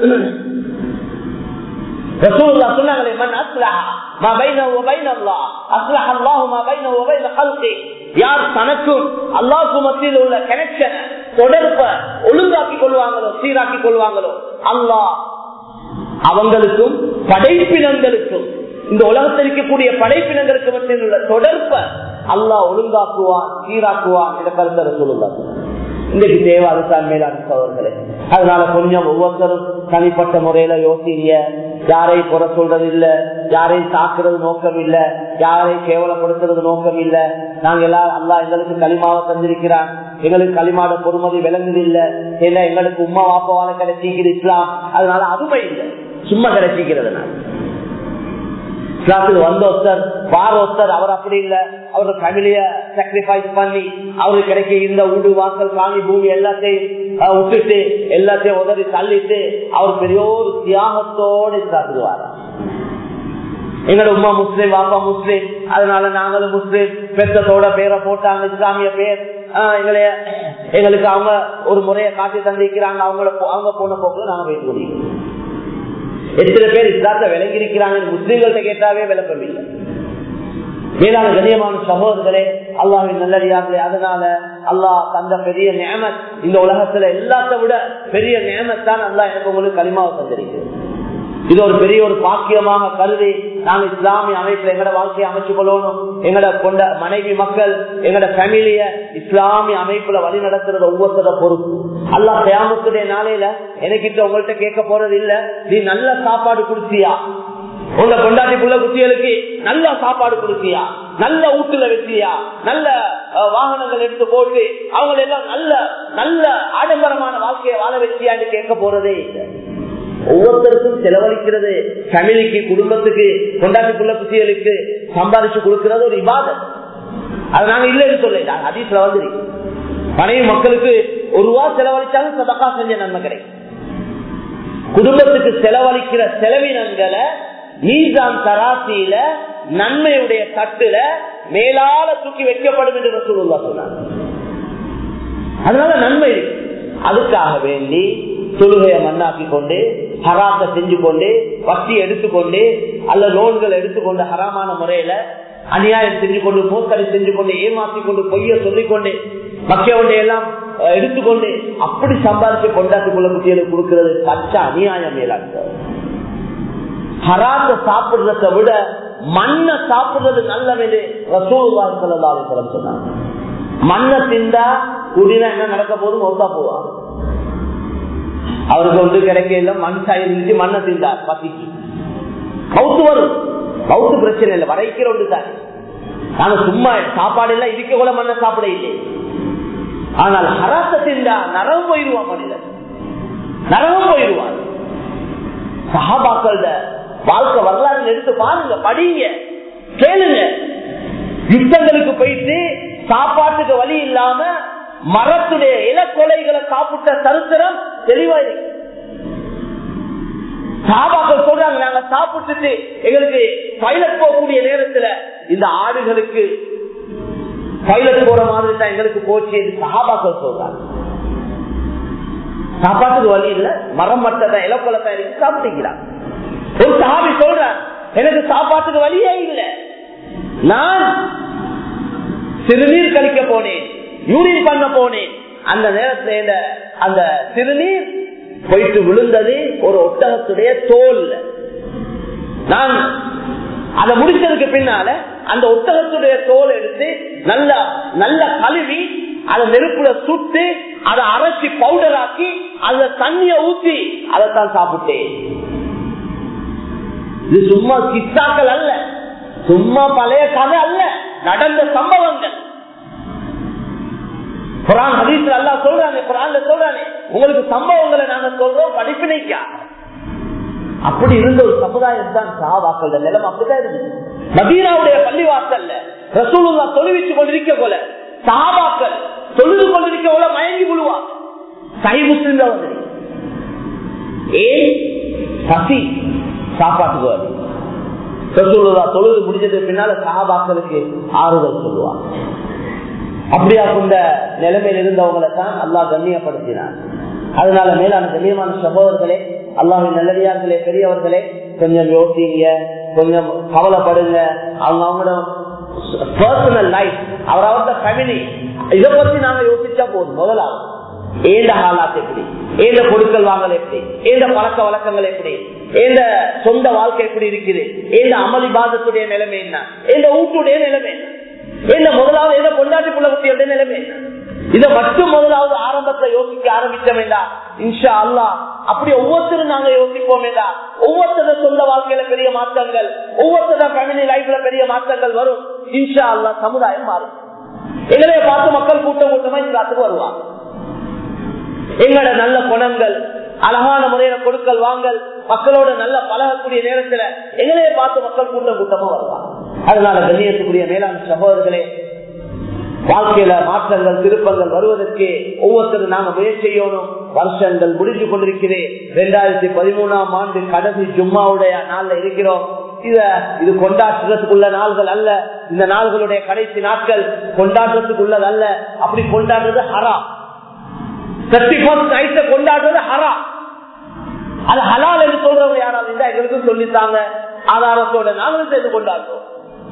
ரசூலுல்லா சொன்னாங்களே மன் அஸ்லஹ மா பைனஹு வ பைன அல்லாஹ் அஸ்லஹ அல்லாஹு மா பைனஹு வ பைன கல்கி யார் தனக்கும் அல்லாஹ்வுக்கு மத்தியில் உள்ள கனெக்ஷன் தொடர்ப ஒழுங்காக்கி கொள்வாங்களோ சீராக்கி கொள்வாங்களோ அல்லாஹ் அவங்களுக்கும் படைப்பினங்களுக்கும் இந்த உலகத்தில் இருக்கக்கூடிய படைப்பினங்களுக்கு மத்தியில் உள்ள தொடர்ப அல்லாஹ் ஒழுங்காக்குவான் சீராக்குவான் என்ற கருத்தரை சொல்லுங்க இன்றைக்கு தேவை அதுதான் மேலான சோழர்களே அதனால கொஞ்சம் ஒவ்வொருத்தரும் தனிப்பட்ட முறையில யோசிங்க யாரையும் குறை சொல்றது இல்ல யாரையும் தாக்குறது நோக்கம் இல்ல யாரையும் கேவலப்படுத்துறது நோக்கம் இல்ல நாங்க எல்லாரும் அல்லா எங்களுக்கு களிமாவை தந்திருக்கிறான் எங்களுக்கு களிமாட பொறுமதி விளங்குது இல்ல ஏன்னா எங்களுக்கு உமா வாப்பவான கிடைச்சிக்கிறது இஸ்லாம் அதனால அதுமை இல்லை சும்மா கிடைச்சிக்கிறதுனால இஸ்லாத்துக்கு வந்த ஒருத்தர் வார ஒருத்தர் அவர் அப்படி இல்ல அவர் ஃபேமிலிய சாக்ரிஃபைஸ் பண்ணி அவருக்கு கிடைக்க இருந்த வீடு வாசல் காணி பூமி எல்லாத்தையும் அஹ், விட்டுட்டு எல்லாத்தையும் உதறி தள்ளிட்டு அவர் பெரிய ஒரு தியாகத்தோடு இஸ்லாத்துக்கு வர எங்களோட உமா முஸ்லீம் வாப்பா முஸ்லீம் அதனால நாங்களும் முஸ்லீம் பெத்தத்தோட பேரை போட்டாங்க இஸ்லாமிய பேர் ஆஹ், எங்களை எங்களுக்கு அவங்க ஒரு முறையை காட்டி தந்திருக்கிறாங்க அவங்கள போ- அவங்க போன போக்குல நாங்க போயிட்டு முடியும் எத்தனை பேர் இஸ்லாத்தை விளங்கி இருக்கிறாங்க முஸ்லீம்கள்ட்ட கேட்டாவே விளக்கம் இல்லை மேலான கண்ணியமான சகோதரர்களே அல்லாஹின் நல்லடியார்களே அதனால அல்லாஹ் தந்த பெரிய நேமத் இந்த உலகத்துல எல்லாத்த விட பெரிய நேமத் தான் அல்லாஹ் எனக்கு உங்களுக்கு களிமாவை தந்திருக்கிறது இது ஒரு பெரிய ஒரு பாக்கியமாக கருதி நாங்க இஸ்லாமிய அமைப்புல எங்கட வாழ்க்கையை அமைச்சு கொள்ளணும் எங்கட கொண்ட மனைவி மக்கள் எங்கட ஃபேமிலிய இஸ்லாமிய அமைப்புல வழி நடத்துறது ஒவ்வொருத்தர பொறுப்பு அல்லா கியாமத்துடைய நாளையில எனக்கிட்ட உங்கள்கிட்ட கேட்க போறது இல்ல நீ நல்ல சாப்பாடு குடிச்சியா உங்க கொண்டாட்டி புள்ள குட்டிகளுக்கு நல்ல சாப்பாடு கொடுத்தியா நல்ல வீட்டுல வச்சியா நல்ல அஹ், வாகனங்கள் எடுத்து போட்டு அவங்க எல்லாம் நல்ல நல்ல ஆடம்பரமான வாழ்க்கையை வாழ வச்சியான்னு கேட்க போறதே இல்லை ஒவ்வொருத்தருக்கும் செலவழிக்கிறது ஃபேமிலிக்கு குடும்பத்துக்கு கொண்டாட்டி புள்ள குட்டிகளுக்கு சம்பாதிச்சு கொடுக்கிறது ஒரு இபாதம் அது நாங்க இல்லைன்னு சொல்ல அதிசல வந்து மனைவி மக்களுக்கு ஒரு ரூபா செலவழிச்சாலும் சதக்கா செஞ்ச நன்மை கிடைக்கும் குடும்பத்துக்கு செலவழிக்கிற செலவினங்களை நீசான் தராசியில நன்மையுடைய தட்டுல மேலால தூக்கி வைக்கப்படும் என்று ரசூலுல்லா சொன்னார் அதனால நன்மை இருக்கு. அதுக்காக வேண்டி தொழுகையை மண்ணாக்கி கொண்டு ஹராத்தை செஞ்சு கொண்டு வட்டி எடுத்துக்கொண்டு அல்ல லோன்கள் எடுத்துக்கொண்டு ஹராமான முறையில அநியாயம் செஞ்சு கொண்டு மோசடி செஞ்சு கொண்டு ஏமாத்தி கொண்டு பொய்ய சொல்லிக்கொண்டு மக்களுடைய எல்லாம் அஹ், எடுத்துக்கொண்டு அப்படி சம்பாதிச்சு கொண்டாட்டி கொள்ள குட்டிகளுக்கு கொடுக்கிறது பச்சை அநியாயம் மேலாங்க ஹராத்த சாப்பிடுறத விட மண்ணை சாப்பிடுறது நல்லது ரசூலுல்லாஹி ஸல்லல்லாஹு அலைஹி வஸல்லம் சொன்னாங்க மண்ணை திண்டா குடினா என்ன நடக்க போது மௌத்தா போவான் அவருக்கு வந்து கிடைக்கல மண் சாய் இருந்துச்சு மண்ணை திண்டார் பசிக்கு மவுத்து வரும் மவுத்து பிரச்சனை இல்லை வரைக்கிற ஒன்று தான் நாங்க சும்மா சாப்பாடு எல்லாம் இருக்க கூட மண்ணை சாப்பிட இல்லை ஆனால் ஹராத்த திண்டா நரவு போயிடுவான் மனிதன் நரவு போயிடுவான் சஹாபாக்கள வாழ்க்கை வரலாறு எடுத்து பாருங்க படிங்க கேளுங்க யுத்தங்களுக்கு போயிட்டு சாப்பாட்டுக்கு வழி இல்லாம மரத்துடைய இலக்கொலைகளை சாப்பிட்ட சரித்திரம் தெளிவா இருக்கு சாபாக்கள் சொல்றாங்க நாங்க சாப்பிட்டுட்டு எங்களுக்கு பைலட் போகக்கூடிய நேரத்துல இந்த ஆடுகளுக்கு பைலட் போற மாதிரி தான் எங்களுக்கு போச்சு என்று சஹாபாக்கள் சொல்றாங்க சாப்பாட்டுக்கு வழி இல்ல மரம் மட்டதான் இலக்கொலத்தான் இருக்கு சாப்பிட்டீங்களா ஒரு சஹாபி சொல்றார் எனக்கு சாப்பாட்டுக்கு வழியே இல்லை நான் சிறுநீர் கழிக்க போனேன் யூரின் பண்ண போனேன் அந்த நேரத்துல இந்த அந்த சிறுநீர் போயிட்டு விழுந்தது ஒரு ஒட்டகத்துடைய தோல் நான் அதை முடிச்சதுக்கு பின்னால அந்த ஒட்டகத்துடைய தோல் எடுத்து நல்ல நல்ல கழுவி அதை நெருப்புல சுட்டு அதை அரைச்சி பவுடர் ஆக்கி அதுல தண்ணிய ஊத்தி அதைத்தான் சாப்பிட்டேன் இது சும்மா கிட்டாக்கள் அல்ல சும்மா பழைய கதை அல்ல நடந்த சம்பவங்கள் குரான் ஹதீஸ்ல அல்லா சொல்றாங்க குரான்ல சொல்றானே உங்களுக்கு சம்பவங்களை நாங்க சொல்றோம் படிப்பினைக்கா அப்படி இருந்த ஒரு சமுதாயம் தான் சாவாக்கள் நிலம் அப்படிதான் இருந்தது மதீனாவுடைய பள்ளிவாசல்ல ரசூலுல்லா தொழுவிச்சு கொண்டிருக்க போல சாபாக்கள் தொழுது கொண்டிருக்க போல மயங்கி விழுவாங்க சை முஸ்லிம் தான் வந்து ஏன் பசி சாப்பாட்டுக்கு வருது ரசூலுல்லா தொழுது முடிஞ்சதுக்கு பின்னால சஹாபாக்களுக்கு ஆறுதல் சொல்லுவாங்க அப்படியா கொண்ட நிலைமையில் இருந்தவங்களை தான் அல்லாஹ் கண்ணியப்படுத்தினார் அதனால மேலான கண்ணியமான சகோதரர்களே அல்லாஹின் நல்லடியார்களே பெரியவர்களே கொஞ்சம் யோசிங்க கொஞ்சம் கவலைப்படுங்க அவங்க அவங்களோட பர்சனல் லைஃப் அவரவர்த ஃபேமிலி இதை பத்தி நாங்க யோசிச்சா போதும் முதலாவது ஏந்த ஹாலாத் எப்படி ஏந்த பொருட்கள் வாங்கல் எப்படி ஏந்த பழக்க வழக்கங்கள் எப்படி ஏந்த சொந்த வாழ்க்கை எப்படி இருக்குது ஏந்த அமளி பாதத்துடைய நிலைமை என்ன ஏந்த ஊட்டுடைய நிலைமை என்ன ஏந்த முதலாவது ஏந்த கொண்டாட்டி புள்ள குட்டியுடைய நிலைமை என்ன இதை மட்டும் முதலாவது ஆரம்பத்தை யோசிக்க ஆரம்பிக்க வேண்டாம் இன்ஷா அல்லா அப்படி ஒவ்வொருத்தரும் நாங்க யோசிப்போம் வேண்டாம் ஒவ்வொருத்தர சொந்த வாழ்க்கையில பெரிய மாற்றங்கள் ஒவ்வொருத்தர ஃபேமிலி லைஃப்ல பெரிய மாற்றங்கள் வரும் இன்ஷா அல்லா சமுதாயம் மாறும் எங்களைய பார்த்து மக்கள் கூட்டம் கூட்டமா இஸ்லாத்துக்கு வருவாங்க எங்களோட நல்ல குணங்கள் அழகான முறையில கொடுக்கல் வாங்கல் மக்களோட நல்ல பழகக்கூடிய நேரத்துல எங்களைய பார்த்து மக்கள் கூட்டம் கூட்டமா வருவாங்க அதனால கண்ணியத்துக்குரிய மேலாண் சகோதரர்களே வாழ்க்கையில மாற்றங்கள் திருப்பங்கள் வருவதற்கு ஒவ்வொருத்தரும் நாங்க முயற்சி செய்யணும் வருஷங்கள் முடிஞ்சு கொண்டிருக்கிறேன் இரண்டாயிரத்தி பதிமூணாம் ஆண்டு கடைசி ஜும்மாவுடைய நாள்ல இருக்கிறோம் இத இது கொண்டாடுறதுக்குள்ள நாள்கள் அல்ல இந்த நாள்களுடைய கடைசி நாட்கள் கொண்டாடுறதுக்குள்ளது அல்ல அப்படி கொண்டாடுறது ஹரா தேர்ட்டி ஃபர்ஸ்ட் நைட்டை கொண்டாடுறது ஹரா அது ஹலால் என்று சொல்றவங்க யாராவது இருந்தா எங்களுக்கும் சொல்லித்தாங்க ஆதாரத்தோட நாங்களும் சேர்ந்து கொண்டாடுறோம்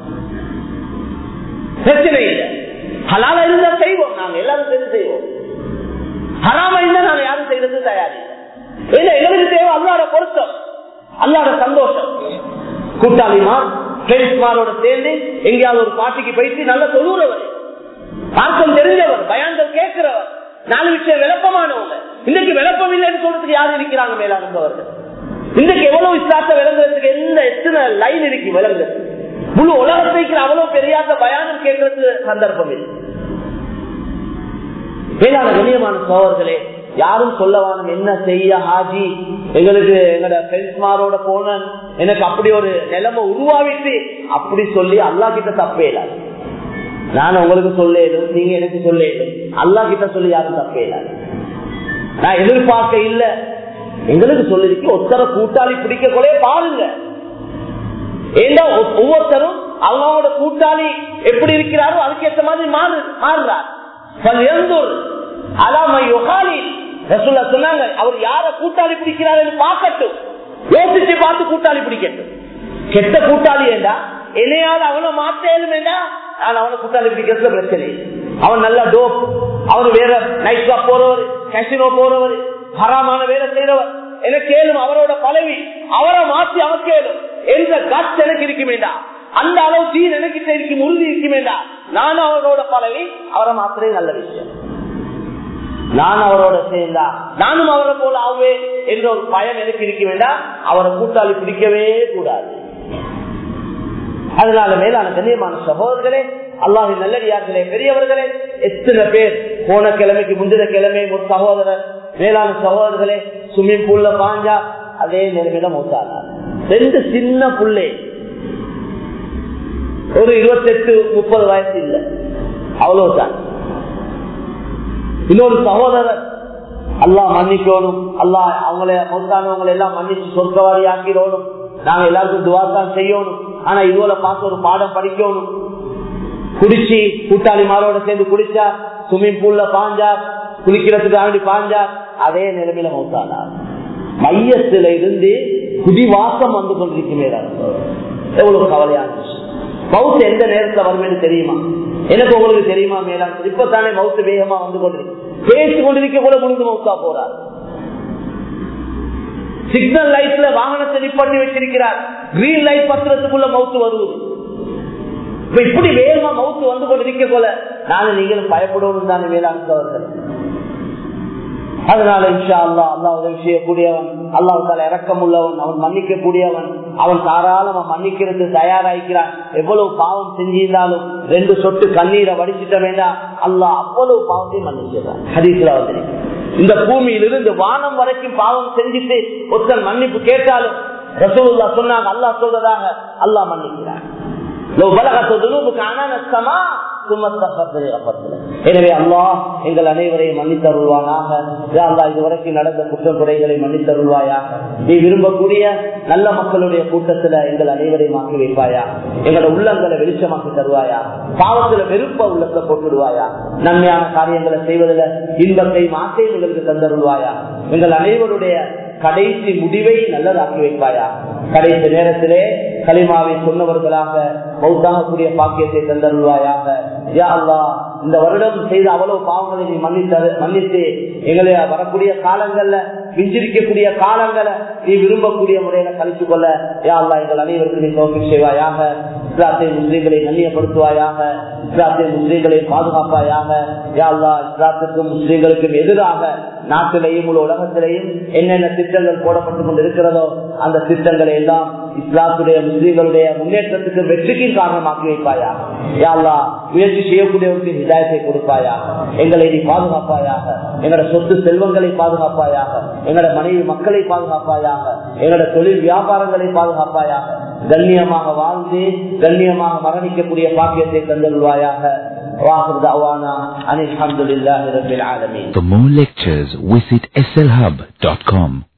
பிரச்சனை இல்லை ஹலால இருந்தா செய்வோம் நாங்க எல்லாரும் சேர்ந்து செய்வோம் ஹராம இருந்தா நாங்க யாரும் செய்யறது தயாரி இல்லை எங்களுக்கு தேவை அல்லாட பொருத்தம் அல்லாட சந்தோஷம் கூட்டாளிமார் பிரெண்ட்ஸ்மாரோட சேர்ந்து எங்கேயாவது ஒரு பாட்டிக்கு போயிட்டு நல்ல தொழுறவர் மார்க்கம் தெரிஞ்சவர் பயான்கள் கேட்கிறவர் நாலு விஷயம் விளப்பமானவங்க இன்னைக்கு விளப்பம் இல்லைன்னு சொல்றதுக்கு யாரு இருக்கிறாங்க மேலானவர்கள் இன்னைக்கு எவ்வளவு இஸ்லாத்த விளங்குறதுக்கு எந்த எத்தனை லைன் இருக்கு விளங்குறதுக்கு முழு உலகத்தைக்கு அவ்வளவு பெரியாத பயானம் கேட்கறதுக்கு சந்தர்ப்பம் இல்லை மேலான கண்ணியமான சோழர்களே யாரும் சொல்லவானும் என்ன செய்ய ஹாஜி எங்களுக்கு எங்கட ஃப்ரெண்ட்ஸ்மாரோட போன எனக்கு அப்படி ஒரு நிலைமை உருவாவிட்டு அப்படி சொல்லி அல்லா கிட்ட தப்பே இல்லாது நான் உங்களுக்கு சொல்லேதும் நீங்க எனக்கு சொல்லேதும் அல்லா கிட்ட சொல்லி யாரும் தப்பே இல்லாது நான் எதிர்பார்க்க இல்ல எங்களுக்கு சொல்லிருக்கு ஒத்தர கூட்டாளி பிடிக்க கூட பாருங்க ஏன்னா ஒவ்வொருத்தரும் அவங்களோட கூட்டாளி எப்படி இருக்கிறாரோ அதுக்கு ஏற்ற மாதிரி மாறு மாறுறார் சொன்னாங்க அவர் யார கூட்டாளி பிடிக்கிறார் பார்க்கட்டும் யோசிச்சு பார்த்து கூட்டாளி பிடிக்கட்டும் கெட்ட கூட்டாளி ஏண்டா என்னையாவது அவனை மாத்தேலும் வேண்டா நான் அவனை கூட்டாளி பிடிக்கிறதுல பிரச்சனை அவன் நல்ல டோப் அவன் வேற நைட் கிளப் போறவர் கேசினோ போறவர் ஹராமான வேலை செய்யறவர் எனக்கு கேளும் அவரோட பதவி அவரை மாற்றி அவர் கேளும் என்ற கட்ஸ் எனக்கு இருக்க வேண்டாம் அந்த அளவு தீ எனக்கு இருக்கும் உறுதி இருக்க வேண்டாம் நானும் அவரோட பதவி அவரை மாத்திரே நல்ல விஷயம் நான் அவரோட சேர்ந்தா நானும் அவரை போல ஆவேன் என்ற ஒரு பயம் எனக்கு இருக்க வேண்டாம் அவரை கூட்டாளி பிடிக்கவே கூடாது அதனால மேலான கண்ணியமான சகோதரர்களே அல்லாஹின் நல்லடியார்களே பெரியவர்களே எத்தனை பேர் போன கிழமைக்கு முந்தின கிழமை ஒரு சகோதரர் மேலான சகோதரர்களே ஸ்விம்மிங் பூல்ல பாஞ்சா அதே நிலைமையில மூத்தானார் ரெண்டு சின்ன புள்ளை ஒரு இருபத்தெட்டு முப்பது வயசு இல்ல அவ்வளவுதான் இன்னொரு சகோதரர் அல்லா மன்னிக்கணும் அல்லா அவங்கள மௌத்தானவங்களை எல்லாம் மன்னிச்சு சொர்க்கவாரி ஆக்கிடணும் நாங்க எல்லாருக்கும் துவாத்தான் செய்யணும் ஆனா இதுவரை பார்த்து ஒரு பாடம் படிக்கணும் குடிச்சு கூட்டாளி மாரோட சேர்ந்து குடிச்சா ஸ்விம்மிங் பூல்ல பாஞ்சா குளிக்கிறதுக்கு ஆண்டி பாஞ்சா அதே நிலைமையில மௌத்தானார் மையத்துல இருந்து குடிவாசம் வந்து கொண்டிருக்குமே எவ்வளவு கவலையான விஷயம் மவுத்து எந்த நேரத்துல வரும்னு தெரியுமா எனக்கு உங்களுக்கு தெரியுமா மேலாம் இப்பதானே மவுத்து வேகமா வந்து கொண்டிருக்கு பேசி கொண்டிருக்க கூட முடிந்து மவுத்தா போறார் சிக்னல் லைட்ல வாகனத்தை நிப்பாட்டி வச்சிருக்கிறார் கிரீன் லைட் பத்திரத்துக்குள்ள மவுத்து வருவது இப்படி வேகமா மவுத்து வந்து கொண்டிருக்க போல நானும் நீங்களும் பயப்படணும் தானே வேளாண் அவர்கள் அதனால இன்ஷா அல்லா அல்லா உதவி செய்யக்கூடியவன் அல்லாஹால இறக்கம் உள்ளவன் அவன் மன்னிக்க கூடியவன் அவன் தாராளமா மன்னிக்கிறது தயாராகிறான் எவ்வளவு பாவம் செஞ்சிருந்தாலும் ரெண்டு சொட்டு கண்ணீரை வடிச்சிட்ட வேண்டாம் அல்லாஹ் அவ்வளவு பாவத்தையும் மன்னிச்சிடறான் ஹதீஸ்ல வந்து இந்த பூமியிலிருந்து வானம் வரைக்கும் பாவம் செஞ்சுட்டு ஒருத்தன் மன்னிப்பு கேட்டாலும் ரசூல்லா சொன்னாங்க அல்லாஹ் சொல்றதாக அல்லாஹ் மன்னிக்கிறான் எனவே அல்லாஹ் எங்கள் அனைவரையும் மன்னித்தருள்வானாக அல்லா இதுவரைக்கும் நடந்த குற்றம் குறைகளை மன்னித்தருள்வாயாக நீ விரும்பக்கூடிய நல்ல மக்களுடைய கூட்டத்துல எங்கள் அனைவரையும் ஆக்கி வைப்பாயா எங்களோட உள்ளங்களை வெளிச்சமாக்கி தருவாயா பாவத்துல வெறுப்ப உள்ளத்தை போட்டுடுவாயா நன்மையான காரியங்களை செய்வதில் இன்பத்தை மாற்றையும் எங்களுக்கு தந்தருள்வாயா எங்கள் அனைவருடைய கடைசி முடிவை நல்லதாக்கி வைப்பாயா கடைசி நேரத்திலே களிமாவை சொன்னவர்களாக மௌத்தாகக்கூடிய பாக்கியத்தை தந்தருள்வாயாக யா அல்லா இந்த வருடம் செய்த அவ்வளவு பாவங்களை நீ மன்னித்து மன்னித்து எங்களை வரக்கூடிய காலங்கள்ல விஞ்சிருக்கக்கூடிய காலங்களை நீ விரும்பக்கூடிய முறையில கழித்து கொள்ள யா அல்லா எங்கள் அனைவருக்கும் நீ தோல்வி செய்வாயாக இஸ்லாத்தை முஸ்லீம்களை கண்ணியப்படுத்துவாயாக இஸ்லாத்தை முஸ்லீம்களை பாதுகாப்பாயாக யா அல்லா இஸ்லாத்துக்கும் முஸ்லீம்களுக்கும் எதிராக நாட்டிலேயும் உள்ள உலகத்திலேயும் என்னென்ன திட்டங்கள் போடப்பட்டுக் கொண்டு இருக்கிறதோ அந்த திட்டங்களை எல்லாம் இஸ்லாத்துடைய முஸ்லீம்களுடைய முன்னேற்றத்துக்கு வெற்றிக்கும் காரணமாக்கி வைப்பாயா யாழ்லா முயற்சி செய்யக்கூடியவருக்கு ஹிதாயத்தை கொடுப்பாயா எங்களை நீ பாதுகாப்பாயாக எங்களோட சொத்து செல்வங்களை பாதுகாப்பாயாக எங்களோட மனைவி மக்களை பாதுகாப்பாயாக எங்களோட தொழில் வியாபாரங்களை பாதுகாப்பாயாக கண்ணியமாக வாழ்ந்து கண்ணியமாக மரணிக்கக்கூடிய பாக்கியத்தை தந்துள்வாயாக واخر دعوانا ان الحمد لله رب العالمين For more lectures, visit slhub.com.